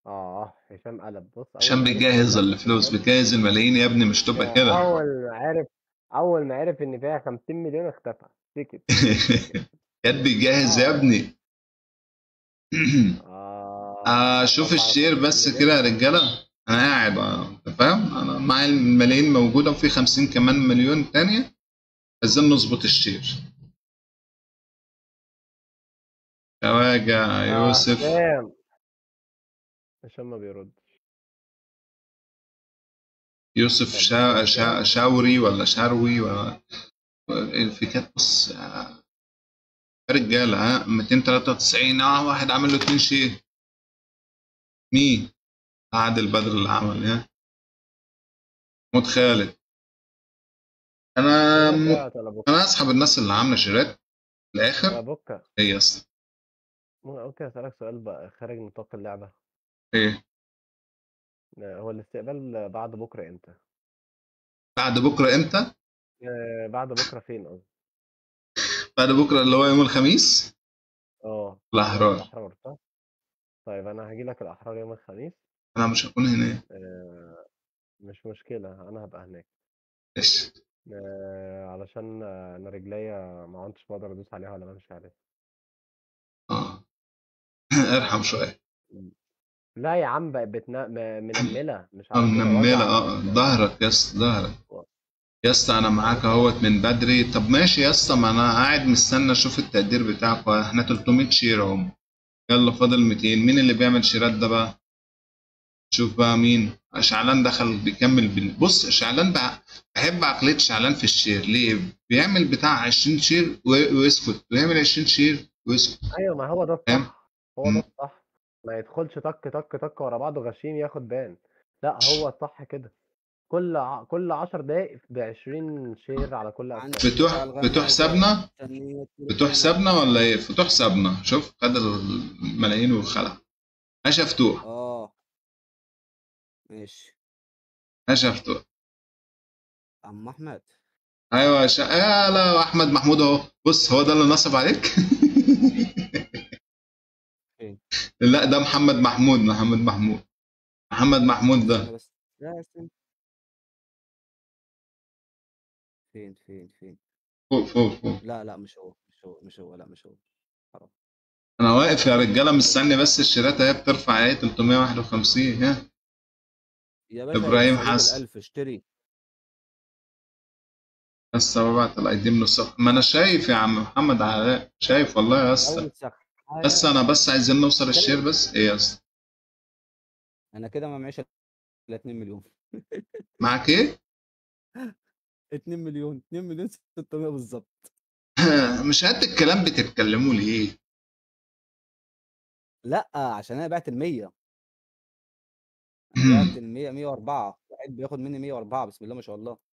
Speaker 3: اه هشام قلب بص اول
Speaker 1: عشان
Speaker 3: ما عرف
Speaker 1: بيجهز
Speaker 3: ان
Speaker 1: الفلوس
Speaker 3: الشباب
Speaker 1: بيجهز الملايين يا ابني مش تبقى كده
Speaker 3: اول ما عرف اول ما عرف ان فيها 50 مليون اختفى سكت
Speaker 1: كان بيجهز يا
Speaker 3: اه
Speaker 1: ابني
Speaker 3: اه
Speaker 1: آه شوف
Speaker 3: طلع
Speaker 1: الشير
Speaker 3: 50
Speaker 1: بس
Speaker 3: مليون
Speaker 1: كده يا رجاله انا قاعد آه، انت فاهم انا معايا الملايين موجوده وفي 50 كمان مليون تانية عايزين نظبط الشير خواجة
Speaker 3: اه
Speaker 1: يوسف
Speaker 3: هشام هشام ما بيرد
Speaker 1: يوسف
Speaker 3: طب
Speaker 1: شا...
Speaker 3: شوف
Speaker 1: شا...
Speaker 3: هشام
Speaker 1: شاوري ولا شاروي ولا الفيكات بص آه، رجاله ها 293 اه واحد عامل له اتنين شير مين؟ عادل بدر اللي عمل ها محمود خالد انا
Speaker 3: بقول لك ايه
Speaker 1: م...
Speaker 3: يا تلابوكا
Speaker 1: انا اسحب الناس اللي عامله شيرات الاخر
Speaker 3: تلابوكا
Speaker 1: ايه يس
Speaker 3: ممكن اسالك سؤال بقى خارج نطاق اللعبه
Speaker 1: ايه
Speaker 3: آه، هو الاستقبال بعد بكره امتى
Speaker 1: بعد بكره امتى؟
Speaker 3: آه، بعد بكره فين قصدي
Speaker 1: بعد بكره اللي هو يوم الخميس
Speaker 3: اه
Speaker 1: الاحرار
Speaker 3: الاحرار صح طيب انا هاجي لك الاحرار يوم الخميس
Speaker 1: انا مش هكون هناك
Speaker 3: آه، مش مشكله انا هبقى هناك
Speaker 1: ايش
Speaker 3: آه، علشان آه، انا رجليا ما عدتش بقدر ادوس عليها ولا بمشي عليها
Speaker 1: اه ارحم شويه
Speaker 3: لا يا عم بقت بتنا... م- منمله مش
Speaker 1: اه
Speaker 3: على كده
Speaker 1: منمله
Speaker 3: وجع
Speaker 1: اه
Speaker 3: بس
Speaker 1: ظهرك يا اسطى ظهرك يا اسطى انا معاك
Speaker 3: معلش
Speaker 1: اهوت من بدري طب ماشي يا اسطى ما انا قاعد مستني اشوف التقدير بتاعكم احنا 300 شير اهو يلا فاضل 200 مين اللي بيعمل شيرات ده بقى شوف بقى مين شعلان دخل بيكمل بال... بص شعلان بقى بحب عقلية شعلان في الشير ليه بيعمل بتاع 20 شير و- ويسكت ويعمل 20 شير ويسكت
Speaker 3: ايوه ما هو ده
Speaker 1: فاهم
Speaker 3: الصح هو ده
Speaker 1: مم.
Speaker 3: الصح ما يدخلش تك تك تك ورا بعضه غشيم ياخد بان لا هو الصح كده كل ع... كل 10 دقايق ب 20 شير على كل
Speaker 2: عندك
Speaker 3: اكونت
Speaker 1: فتوح
Speaker 2: بتاع الغني
Speaker 1: فتوح
Speaker 2: عايز
Speaker 1: سابنا
Speaker 2: تنمية
Speaker 1: فتوح
Speaker 2: تليفون
Speaker 1: سابنا ولا ايه فتوح سابنا شوف خد الملايين وخلع ماشي يا فتوح
Speaker 2: اه ماشي
Speaker 1: ماشي يا فتوح
Speaker 2: عم احمد
Speaker 1: ايوه يا شا... يا لا احمد محمود اهو بص هو ده اللي نصب عليك
Speaker 2: فين
Speaker 1: لا ده محمد محمود محمد محمود محمد محمود
Speaker 2: استنى
Speaker 1: ده
Speaker 2: بس لا استنى فين فين فين
Speaker 1: فوق فوق فوق
Speaker 2: لا لا مش هو مش هو مش هو لا مش هو حرام
Speaker 1: انا واقف يا رجاله مستني بس الشيرات اهي بترفع اهي 351 ها
Speaker 2: يا باشا
Speaker 1: ابراهيم
Speaker 2: يبقى صليب
Speaker 1: حسن
Speaker 2: الألف اشتري
Speaker 1: بس ببعت الايدي من الصبح ما انا شايف يا عم محمد علاء شايف والله يا اسطى
Speaker 2: أول سخ
Speaker 1: بس انا بس عايزين نوصل الشير بس ايه يا اسطى
Speaker 2: أنا كده ما معيش إلا 2 مليون
Speaker 1: معاك ايه
Speaker 2: 2 مليون 2 مليون 600 بالظبط
Speaker 1: مش قد الكلام بتتكلموا ليه
Speaker 2: لا عشان أنا بعت ال 100 أنا بعت ال 100 104 واحد بياخد مني 104 بسم الله ما شاء الله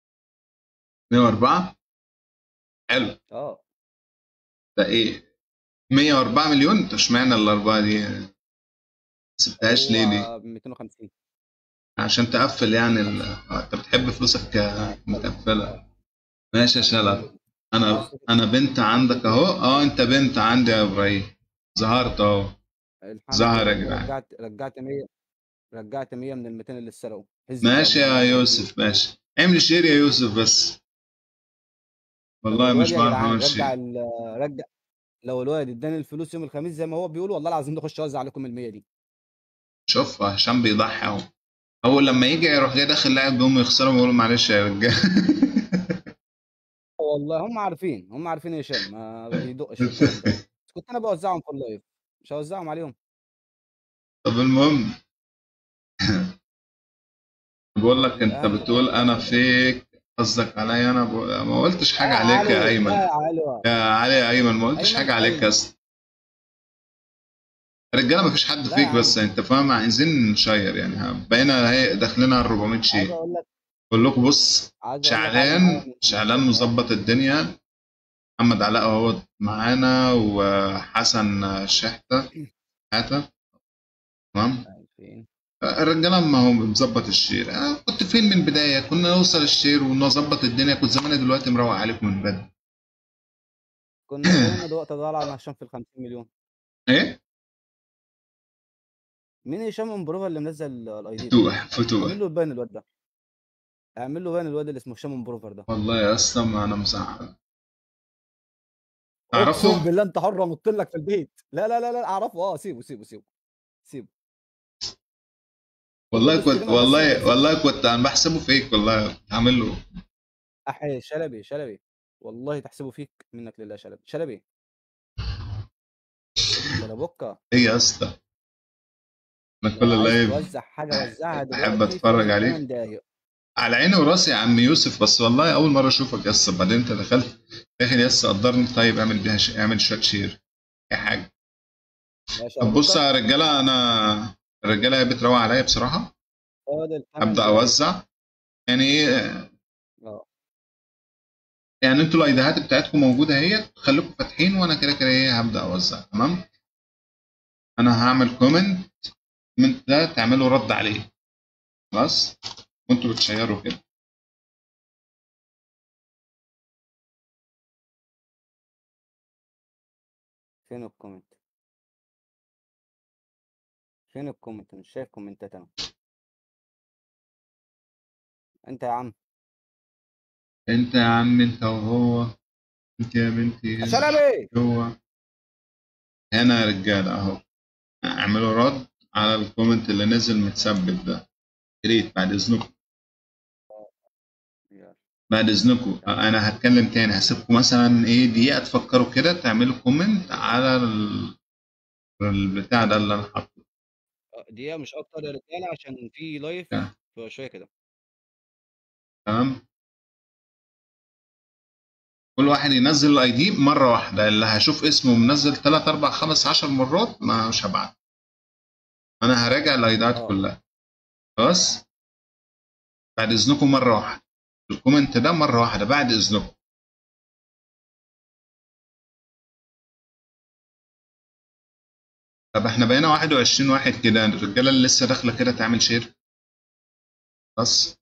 Speaker 1: 104 حلو
Speaker 2: اه
Speaker 1: ده ايه 104 مليون انت اشمعنى الاربعه دي ما سبتهاش ليه دي
Speaker 2: هو ب 250
Speaker 1: عشان تقفل يعني ال... آه، انت بتحب فلوسك آه، متقفله ماشي يا شلل انا انا بنت عندك اهو اه انت بنت عندي يا ابراهيم ظهرت اهو
Speaker 2: الحمد
Speaker 1: ظهر يا
Speaker 2: لله
Speaker 1: جدعان
Speaker 2: رجعت رجعت 100 رجعت 100 من ال 200 اللي اتسرقوا حزب
Speaker 1: ماشي
Speaker 2: الله
Speaker 1: يا
Speaker 2: ونعم
Speaker 1: يوسف ماشي اعمل شير يا يوسف بس
Speaker 2: طب
Speaker 1: والله
Speaker 2: الواد
Speaker 1: مش
Speaker 2: يا
Speaker 1: بعرف
Speaker 2: جدعان
Speaker 1: اعمل
Speaker 2: رجع
Speaker 1: شير
Speaker 2: ال- رجع لو الواد اداني الفلوس يوم الخميس زي ما هو بيقول والله العظيم نخش اوزع عليكم ال 100 دي
Speaker 1: شوف هشام بيضحي اهو اول لما يجي يروح جاي داخل لاعب بيهم يخسرهم ويقولوا معلش يا رجاله
Speaker 2: والله هم عارفين هم عارفين يا هشام ما بيدقش الكلام ده بس كنت انا بوزعهم في اللايف مش هوزعهم عليهم
Speaker 1: طب المهم بقول لك انت
Speaker 2: الان
Speaker 1: بتقول انا فيك قصدك عليا انا ب... ما قلتش حاجه
Speaker 2: لا
Speaker 1: عليك يا
Speaker 2: علي
Speaker 1: ايمن
Speaker 2: لا علي
Speaker 1: يا علي يا ايمن ما قلتش
Speaker 2: ايمن
Speaker 1: حاجه عليك يا
Speaker 2: ايمن
Speaker 1: اسطى رجاله ما فيش حد
Speaker 2: لا يا
Speaker 1: فيك بس
Speaker 2: عم
Speaker 1: انت فاهم عايزين نشير يعني ها. بقينا هي داخلين على 400
Speaker 2: عايز
Speaker 1: شيء
Speaker 2: اقول لك
Speaker 1: بقول لكم بص
Speaker 2: عايز اقول لك على
Speaker 1: شعلان
Speaker 2: معايا
Speaker 1: شعلان مظبط الدنيا محمد علاء اهو معانا وحسن شحته حاته تمام
Speaker 2: 2000
Speaker 1: الرجاله ما هو مظبط الشير آه كنت فين من البدايه كنا نوصل الشير ونظبط الدنيا كنت زماني دلوقتي مروق عليكم من بدري
Speaker 2: كنا زماننا دلوقتي ضايع على هشام في ال 50 مليون
Speaker 1: ايه
Speaker 2: مين هشام امبروفا اللي منزل الاي دي ده
Speaker 1: فتوح فتوح
Speaker 2: اعمل له بان الواد ده اعمل له بان الواد اللي اسمه هشام امبروفر ده
Speaker 1: والله يا اسطى ما انا مزعل
Speaker 2: اقسم
Speaker 1: تعرفه؟
Speaker 2: بالله انت حر انط لك في البيت لا لا لا لا اعرفه اه سيبه سيبه سيبه سيبه
Speaker 1: والله
Speaker 2: بص
Speaker 1: كنت
Speaker 2: كده بس
Speaker 1: والله
Speaker 2: بس
Speaker 1: والله كنت انا بحسبه فيك والله عامل له
Speaker 2: احي شلبي شلبي والله تحسبه فيك منك لله شلبي شلبي شلبوكا
Speaker 1: ايه يا اسطى انا
Speaker 2: لو
Speaker 1: كل
Speaker 2: عايز
Speaker 1: اللايف
Speaker 2: توزع حاجه وزعها
Speaker 1: بحب
Speaker 2: دلوقتي في
Speaker 1: اتفرج
Speaker 2: 8
Speaker 1: عليك
Speaker 2: دقايق
Speaker 1: على عيني وراسي يا عم يوسف بس والله اول مره اشوفك يا اسطى بعدين انت دخلت داخل يا اسطى قدرني طيب اعمل بيها ش... اعمل شويه شير اي حاجه
Speaker 2: يا
Speaker 1: طب بص
Speaker 2: شلبوكا
Speaker 1: يا رجاله انا الرجاله بتروق عليا بصراحه
Speaker 2: فاضل 8
Speaker 1: ابدا
Speaker 2: دقايق
Speaker 1: اوزع يعني ايه
Speaker 2: اه
Speaker 1: يعني انتوا الايديهات بتاعتكم موجوده اهي خليكم فاتحين وانا كده كده ايه هبدا اوزع تمام انا هعمل كومنت الكومنت ده تعملوا رد عليه خلاص وانتوا بتشيروا كده
Speaker 2: فين الكومنت فين الكومنت مش شايف كومنتات انا انت يا عم
Speaker 1: انت يا عم انت وهو انت يا بنتي
Speaker 2: يا شلبي
Speaker 1: هو هنا يا رجاله اهو اعملوا رد على الكومنت اللي نزل متثبت ده يا ريت بعد اذنكم
Speaker 2: يلا.
Speaker 1: بعد اذنكم انا هتكلم تاني هسيبكم مثلا ايه دقيقه تفكروا كده تعملوا كومنت على ال- البتاع ده اللي انا حاطه
Speaker 2: آه، دقيقة مش أكتر يا رجالة عشان في لايف
Speaker 1: آه.
Speaker 2: شوية كده
Speaker 1: تمام كل واحد ينزل الاي دي مره واحده اللي هشوف اسمه منزل 3 4 5 10 مرات ما مش هبعت انا هراجع الايديات
Speaker 2: اه
Speaker 1: كلها خلاص بعد اذنكم مره واحده الكومنت ده مره واحده بعد اذنكم طب احنا بقينا 21 واحد كده الرجاله اللي لسه داخله كده تعمل شير بس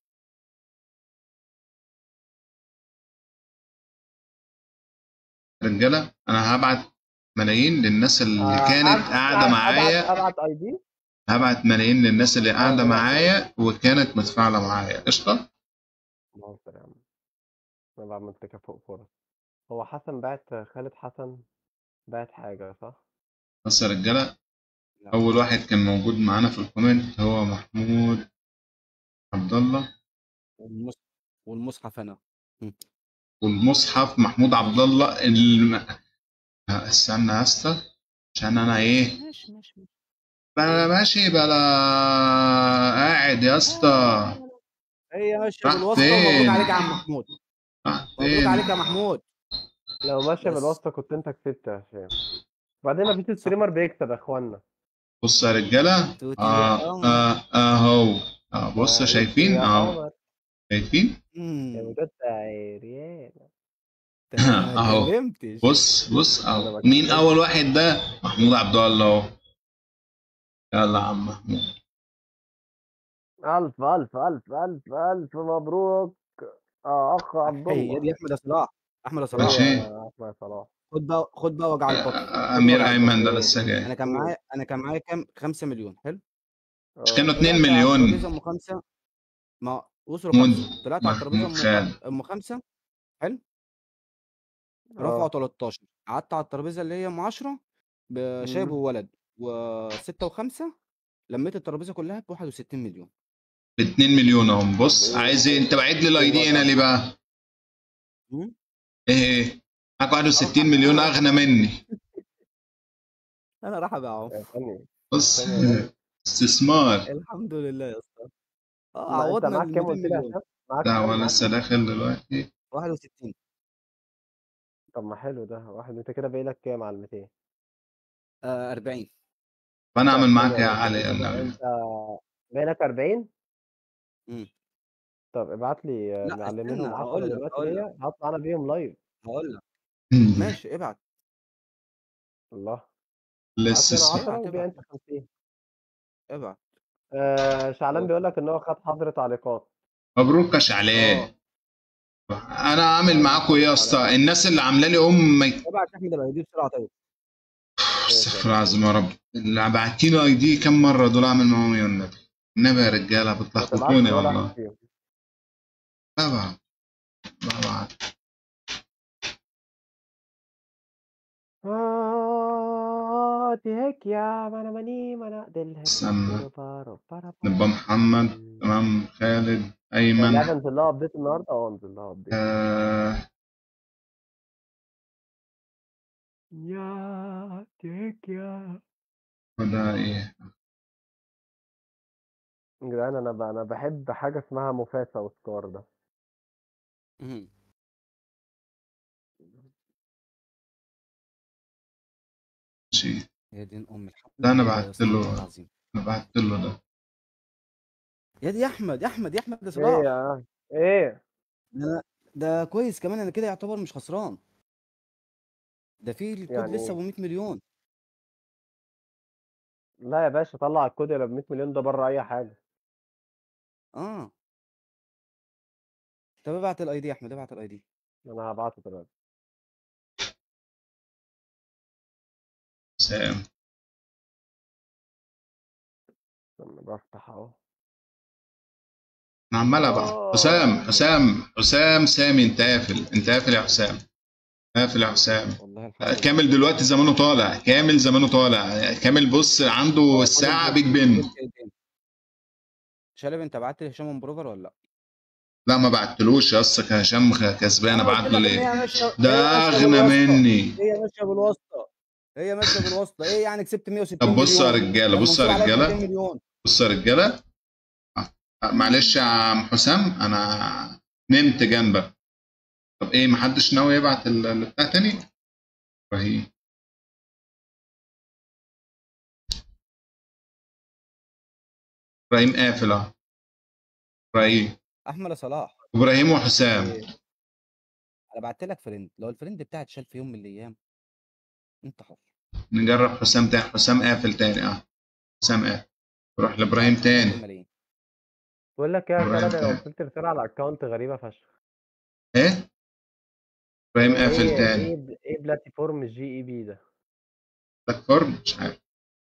Speaker 1: رجاله انا هبعت ملايين للناس اللي
Speaker 3: آه،
Speaker 1: كانت
Speaker 3: أب-
Speaker 1: قاعده
Speaker 3: ابعت
Speaker 1: معايا
Speaker 3: ابعت اي دي
Speaker 1: هبعت ملايين للناس اللي
Speaker 3: اه
Speaker 1: قاعده
Speaker 3: دلوقتي
Speaker 1: معايا وكانت متفاعله معايا قشطه
Speaker 3: مهزر يا عم انا بعمل تكافؤ فرص هو حسن بعت خالد حسن بعت حاجة صح؟
Speaker 1: بس يا رجاله
Speaker 2: لا
Speaker 1: اول واحد كان موجود معانا في الكومنت هو محمود عبد الله
Speaker 2: والمصحف والمصحف أنا مم.
Speaker 1: والمصحف محمود عبد الله الم... ها، استنى يا اسطى عشان انا ايه
Speaker 2: ماشي ماشي ماشي
Speaker 1: بلا ماشي بلا قاعد يا اسطى
Speaker 2: هي ماشية
Speaker 1: راح
Speaker 2: بالواسطة ومبروك عليك
Speaker 1: فين
Speaker 2: يا عم محمود
Speaker 1: راح
Speaker 2: مبروك
Speaker 1: فين
Speaker 2: عليك يا محمود
Speaker 3: لو ماشية
Speaker 2: بس
Speaker 3: بالواسطة كنت انت كسبت يا هشام بعدين مفيش
Speaker 2: صح
Speaker 3: ستريمر بيكسب يا اخوانا
Speaker 1: بص يا رجاله
Speaker 2: توتي
Speaker 1: اه
Speaker 2: يا قمر
Speaker 1: اه اهو اه بص
Speaker 3: معلش
Speaker 1: شايفين
Speaker 3: يا
Speaker 1: اهو
Speaker 3: قمر
Speaker 1: شايفين
Speaker 3: يا
Speaker 2: مم.
Speaker 3: وداد عريان
Speaker 2: انت ما
Speaker 1: اهو
Speaker 2: اتكلمتش
Speaker 1: بص بص
Speaker 3: انا
Speaker 1: اهو
Speaker 3: ما
Speaker 1: مين
Speaker 3: اتكلمتش
Speaker 1: اول واحد ده محمود عبد الله اهو يلا يا عم محمود
Speaker 3: ألف ألف ألف ألف ألف مبروك آه أخ عبد
Speaker 2: هي
Speaker 3: الله
Speaker 2: دي أحمد يا صلاح أحمد يا
Speaker 3: هي
Speaker 2: صلاح
Speaker 1: ماشي
Speaker 3: يا أحمد صلاح
Speaker 2: خد بقى خد بقى وجع البطن
Speaker 1: آه،
Speaker 2: خد
Speaker 1: امير
Speaker 2: وجع
Speaker 1: ايمن
Speaker 2: البطن
Speaker 1: ده
Speaker 3: قول
Speaker 1: لسه جاي
Speaker 2: أنا كان
Speaker 3: قول
Speaker 2: معايا أنا كان معايا كام 5 مليون حلو
Speaker 1: مش كانوا
Speaker 3: اه
Speaker 1: 2
Speaker 2: طلعت على
Speaker 1: مليون
Speaker 2: الترابيزة أم خمسة ما وصلوا
Speaker 1: محمود
Speaker 2: خمسة طلعت على الترابيزة
Speaker 1: محمود
Speaker 2: أم
Speaker 1: خالد
Speaker 2: خ- أم خمسة حلو رفعوا
Speaker 3: اه
Speaker 2: 13 قعدت على الترابيزة اللي هي أم 10 بشايب
Speaker 3: مم.
Speaker 2: وولد وستة وخمسة لميت الترابيزة كلها ب 61 مليون
Speaker 1: 2 مليون اهم
Speaker 3: طب
Speaker 1: بص
Speaker 3: ايه
Speaker 1: عايز ايه انت بعت لي
Speaker 2: ايه
Speaker 1: الاي دي هنا
Speaker 2: وضعك؟
Speaker 1: ليه بقى
Speaker 2: مم؟
Speaker 1: ايه ايه معاك
Speaker 2: أروح
Speaker 1: 61
Speaker 2: أنا
Speaker 1: مليون
Speaker 2: راح
Speaker 1: اغنى مني
Speaker 2: أنا راح أبيعهم
Speaker 3: يا فني
Speaker 1: بص
Speaker 3: ثانية يا غالي
Speaker 1: استثمار
Speaker 2: الحمد لله يا اسطى اه
Speaker 3: ما انت
Speaker 2: عوضنا
Speaker 3: معاك
Speaker 2: ال
Speaker 3: كام
Speaker 2: 200
Speaker 3: قلت لي يا
Speaker 2: مليون
Speaker 3: هشام معاك
Speaker 1: ده
Speaker 3: كام
Speaker 1: هو
Speaker 3: معاك
Speaker 1: لسه داخل دلوقتي
Speaker 2: 61
Speaker 3: طب ما حلو ده واحد انت كده باقي لك كام على ال 200
Speaker 2: آه 40
Speaker 1: فانا
Speaker 3: طب
Speaker 1: اعمل معاك
Speaker 3: حلو
Speaker 1: يا
Speaker 3: يا باشا
Speaker 1: علي
Speaker 3: انت
Speaker 1: يلا
Speaker 3: انت باقي لك 40
Speaker 2: امم
Speaker 3: طب ابعت لي
Speaker 2: لا
Speaker 3: معلمينهم
Speaker 2: استنى
Speaker 3: 10
Speaker 2: هقول لك
Speaker 3: دلوقتي
Speaker 2: هقول لك
Speaker 3: ليا هطلع انا بيهم لايف
Speaker 2: هقول لك ماشي ابعت
Speaker 3: الله ابعت
Speaker 1: لسه
Speaker 3: لي انا
Speaker 1: الص-
Speaker 3: 10
Speaker 2: ابعت
Speaker 3: وبيع
Speaker 2: ابعت
Speaker 3: انت 50
Speaker 2: ابعت
Speaker 3: آه شعلان
Speaker 2: هو
Speaker 3: بيقول لك ان هو خد حظر تعليقات
Speaker 1: مبروك يا شعلان
Speaker 2: اه
Speaker 1: انا عامل
Speaker 3: مبروك
Speaker 1: معاكم
Speaker 3: يا
Speaker 1: ايه يا
Speaker 3: ابو
Speaker 1: اسطى
Speaker 3: شعلان
Speaker 1: الناس اللي عامله لي ام
Speaker 2: ابعت احمد الاي دي بسرعه طيب
Speaker 1: استغفر الله العظيم يا رب اللي بعتين له اي دي كم مره دول اعمل معاهم ايه النبي النبي يا رجاله
Speaker 3: ما
Speaker 1: بتلخبطوني
Speaker 3: تبعتش ولا
Speaker 1: والله
Speaker 3: واحد فيهم
Speaker 1: طبعا طبعا
Speaker 3: آه تهيك يا مانا ماني مانا دلهك
Speaker 1: استنى
Speaker 3: بارو بارو
Speaker 1: نبقى محمد تمام خالد ايمن
Speaker 3: اللعبة نزل لها ابديت النهارده اه نزل لها ابديت
Speaker 1: آه
Speaker 3: يا تهيك يا
Speaker 1: وده ايه
Speaker 3: يا جدعان انا ب... انا بحب حاجة اسمها مفاسة وسكار ده
Speaker 2: مهم.
Speaker 1: شيء
Speaker 2: يا دين ام الحمد
Speaker 1: ده أنا
Speaker 2: لله
Speaker 1: بعت
Speaker 2: استغفر
Speaker 1: له.
Speaker 2: الله العظيم
Speaker 1: انا بعت له ده
Speaker 2: يا دي يا احمد يا احمد يا احمد ده
Speaker 3: ايه
Speaker 2: صلاح
Speaker 3: يا ايه
Speaker 2: ده ده كويس كمان انا كده يعتبر مش خسران ده في الكود
Speaker 3: يعني
Speaker 2: لسه
Speaker 3: إيه؟
Speaker 2: ابو 100 مليون
Speaker 3: لا يا باشا طلع الكود اللي ب 100 مليون ده بره اي حاجة
Speaker 2: اه طب ابعت الاي دي يا احمد ابعت الاي دي
Speaker 3: انا هبعته دلوقتي
Speaker 1: سام
Speaker 3: استنى بفتح اهو
Speaker 1: انا عمال ابعت
Speaker 3: آه.
Speaker 1: حسام حسام حسام سامي انت قافل انت قافل يا حسام قافل يا حسام
Speaker 2: والله الحمد لله
Speaker 1: كامل دلوقتي زمانه طالع كامل زمانه طالع كامل بص عنده الساعة بيج بن
Speaker 2: شلبي انت بعت لي هشام من بروفر ولا لا؟
Speaker 1: لا ما بعتلوش يا اسطى هشام خ- كسبان
Speaker 2: أنا
Speaker 1: ابعت
Speaker 2: قلت
Speaker 1: له
Speaker 2: لك إن
Speaker 1: ليه
Speaker 2: هي ماشية-
Speaker 1: ده
Speaker 2: هي ماشية
Speaker 1: اغنى
Speaker 2: بالواسطة.
Speaker 1: مني
Speaker 2: هي ماشيه بالواسطه هي ماشيه بالواسطه ايه يعني كسبت 160
Speaker 1: طب بصوا يا
Speaker 2: مليون.
Speaker 1: رجاله
Speaker 2: كان
Speaker 1: بصوا يا
Speaker 2: منصور عليك
Speaker 1: رجاله
Speaker 2: 200 مليون
Speaker 1: بصوا يا رجاله آه، معلش يا عم حسام انا نمت جنبك طب ايه محدش ناوي يبعت ال- البتاع تاني ابراهيم ابراهيم قافل اهو ابراهيم
Speaker 2: احمد يا صلاح
Speaker 1: ابراهيم وحسام
Speaker 2: إيه؟ انا بعت لك فريند لو الفريند بتاعي اتشال في يوم من الايام انت حر
Speaker 1: نجرب حسام تاني حسام قافل تاني اه حسام قافل نروح لابراهيم تاني
Speaker 2: ملايين
Speaker 3: بقول لك يا
Speaker 1: إبراهيم
Speaker 3: شباب انا
Speaker 1: تاني.
Speaker 3: وصلت رسالة على الاكونت غريبة فشخ
Speaker 1: ايه ابراهيم قافل
Speaker 3: ايه
Speaker 1: تاني
Speaker 3: ايه ب- ايه بلاتيفورم الجي اي بي ده
Speaker 1: بلاتفورم مش عارف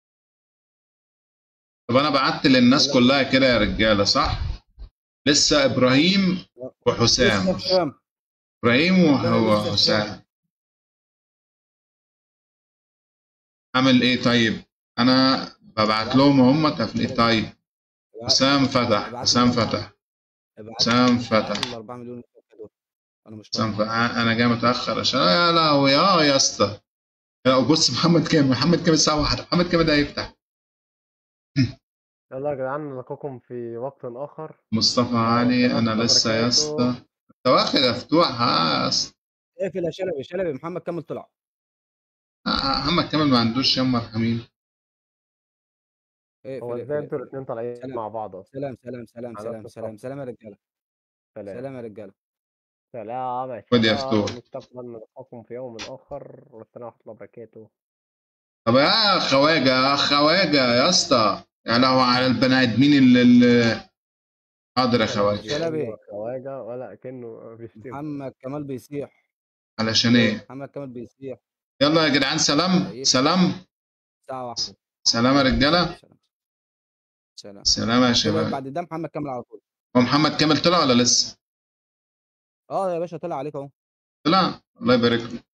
Speaker 1: طب انا بعت للناس كلها كده يا رجاله صح لسه ابراهيم وحسام
Speaker 2: لسه هشام
Speaker 1: ابراهيم وهو
Speaker 2: لسه
Speaker 1: حسام عامل ايه طيب انا ببعت لهم هم تفليق طيب حسام فتح حسام فتح حسام فتح
Speaker 2: ال 4 مليون اللي فاتوا دول. انا مش
Speaker 1: حسام
Speaker 2: طالع.
Speaker 1: فتح انا جاي متاخر عشان يا لهوي اه يا اسطى لا بص محمد كامل محمد كامل الساعه 1 محمد كامل ده هيفتح
Speaker 3: يلا يا جدعان نلقاكم في وقت اخر
Speaker 1: مصطفى علي انا
Speaker 3: الله
Speaker 1: لسه يا
Speaker 3: وبركاته.
Speaker 1: اسطى انت واخد مفتوح ها يا اسطى
Speaker 2: اقفل يا شلبي شلبي محمد كامل طلع
Speaker 1: آه، محمد كامل ما عندوش يا مرحمين
Speaker 2: اقفل
Speaker 3: هو
Speaker 2: اقفل
Speaker 3: ازاي
Speaker 2: اقفل.
Speaker 3: انتوا الاثنين طالعين
Speaker 2: سلام.
Speaker 3: مع بعض اصلا
Speaker 2: سلام سلام سلام
Speaker 3: على
Speaker 2: سلام
Speaker 3: نفس
Speaker 2: سلام
Speaker 3: الخط.
Speaker 2: سلام يا رجاله
Speaker 3: سلام
Speaker 2: سلام يا رجاله
Speaker 3: سلام يا
Speaker 1: خد يا
Speaker 3: شباب
Speaker 1: فتوح.
Speaker 3: مستقبلا نلقاكم في يوم اخر والسلام ورحمة الله وبركاته
Speaker 1: طب يا خواجه يا خواجه يا اسطى يا لهوي على البني ادمين اللي, اللي... حاضر يا خواجه
Speaker 2: شلبي.
Speaker 3: ولا خواجه ولا كأنه بيشتم
Speaker 2: محمد كمال بيصيح
Speaker 1: علشان ايه
Speaker 2: محمد كمال بيصيح
Speaker 1: يلا يا جدعان سلام سلام
Speaker 2: ساعه واحده
Speaker 1: سلام يا رجاله
Speaker 2: سلام سلام
Speaker 1: سلام يا
Speaker 2: كده
Speaker 1: شباب
Speaker 2: بعد ده محمد كامل على طول
Speaker 1: هو محمد كامل طلع ولا لسه
Speaker 2: اه يا باشا طلع عليك اهو
Speaker 1: طلع الله يبارك له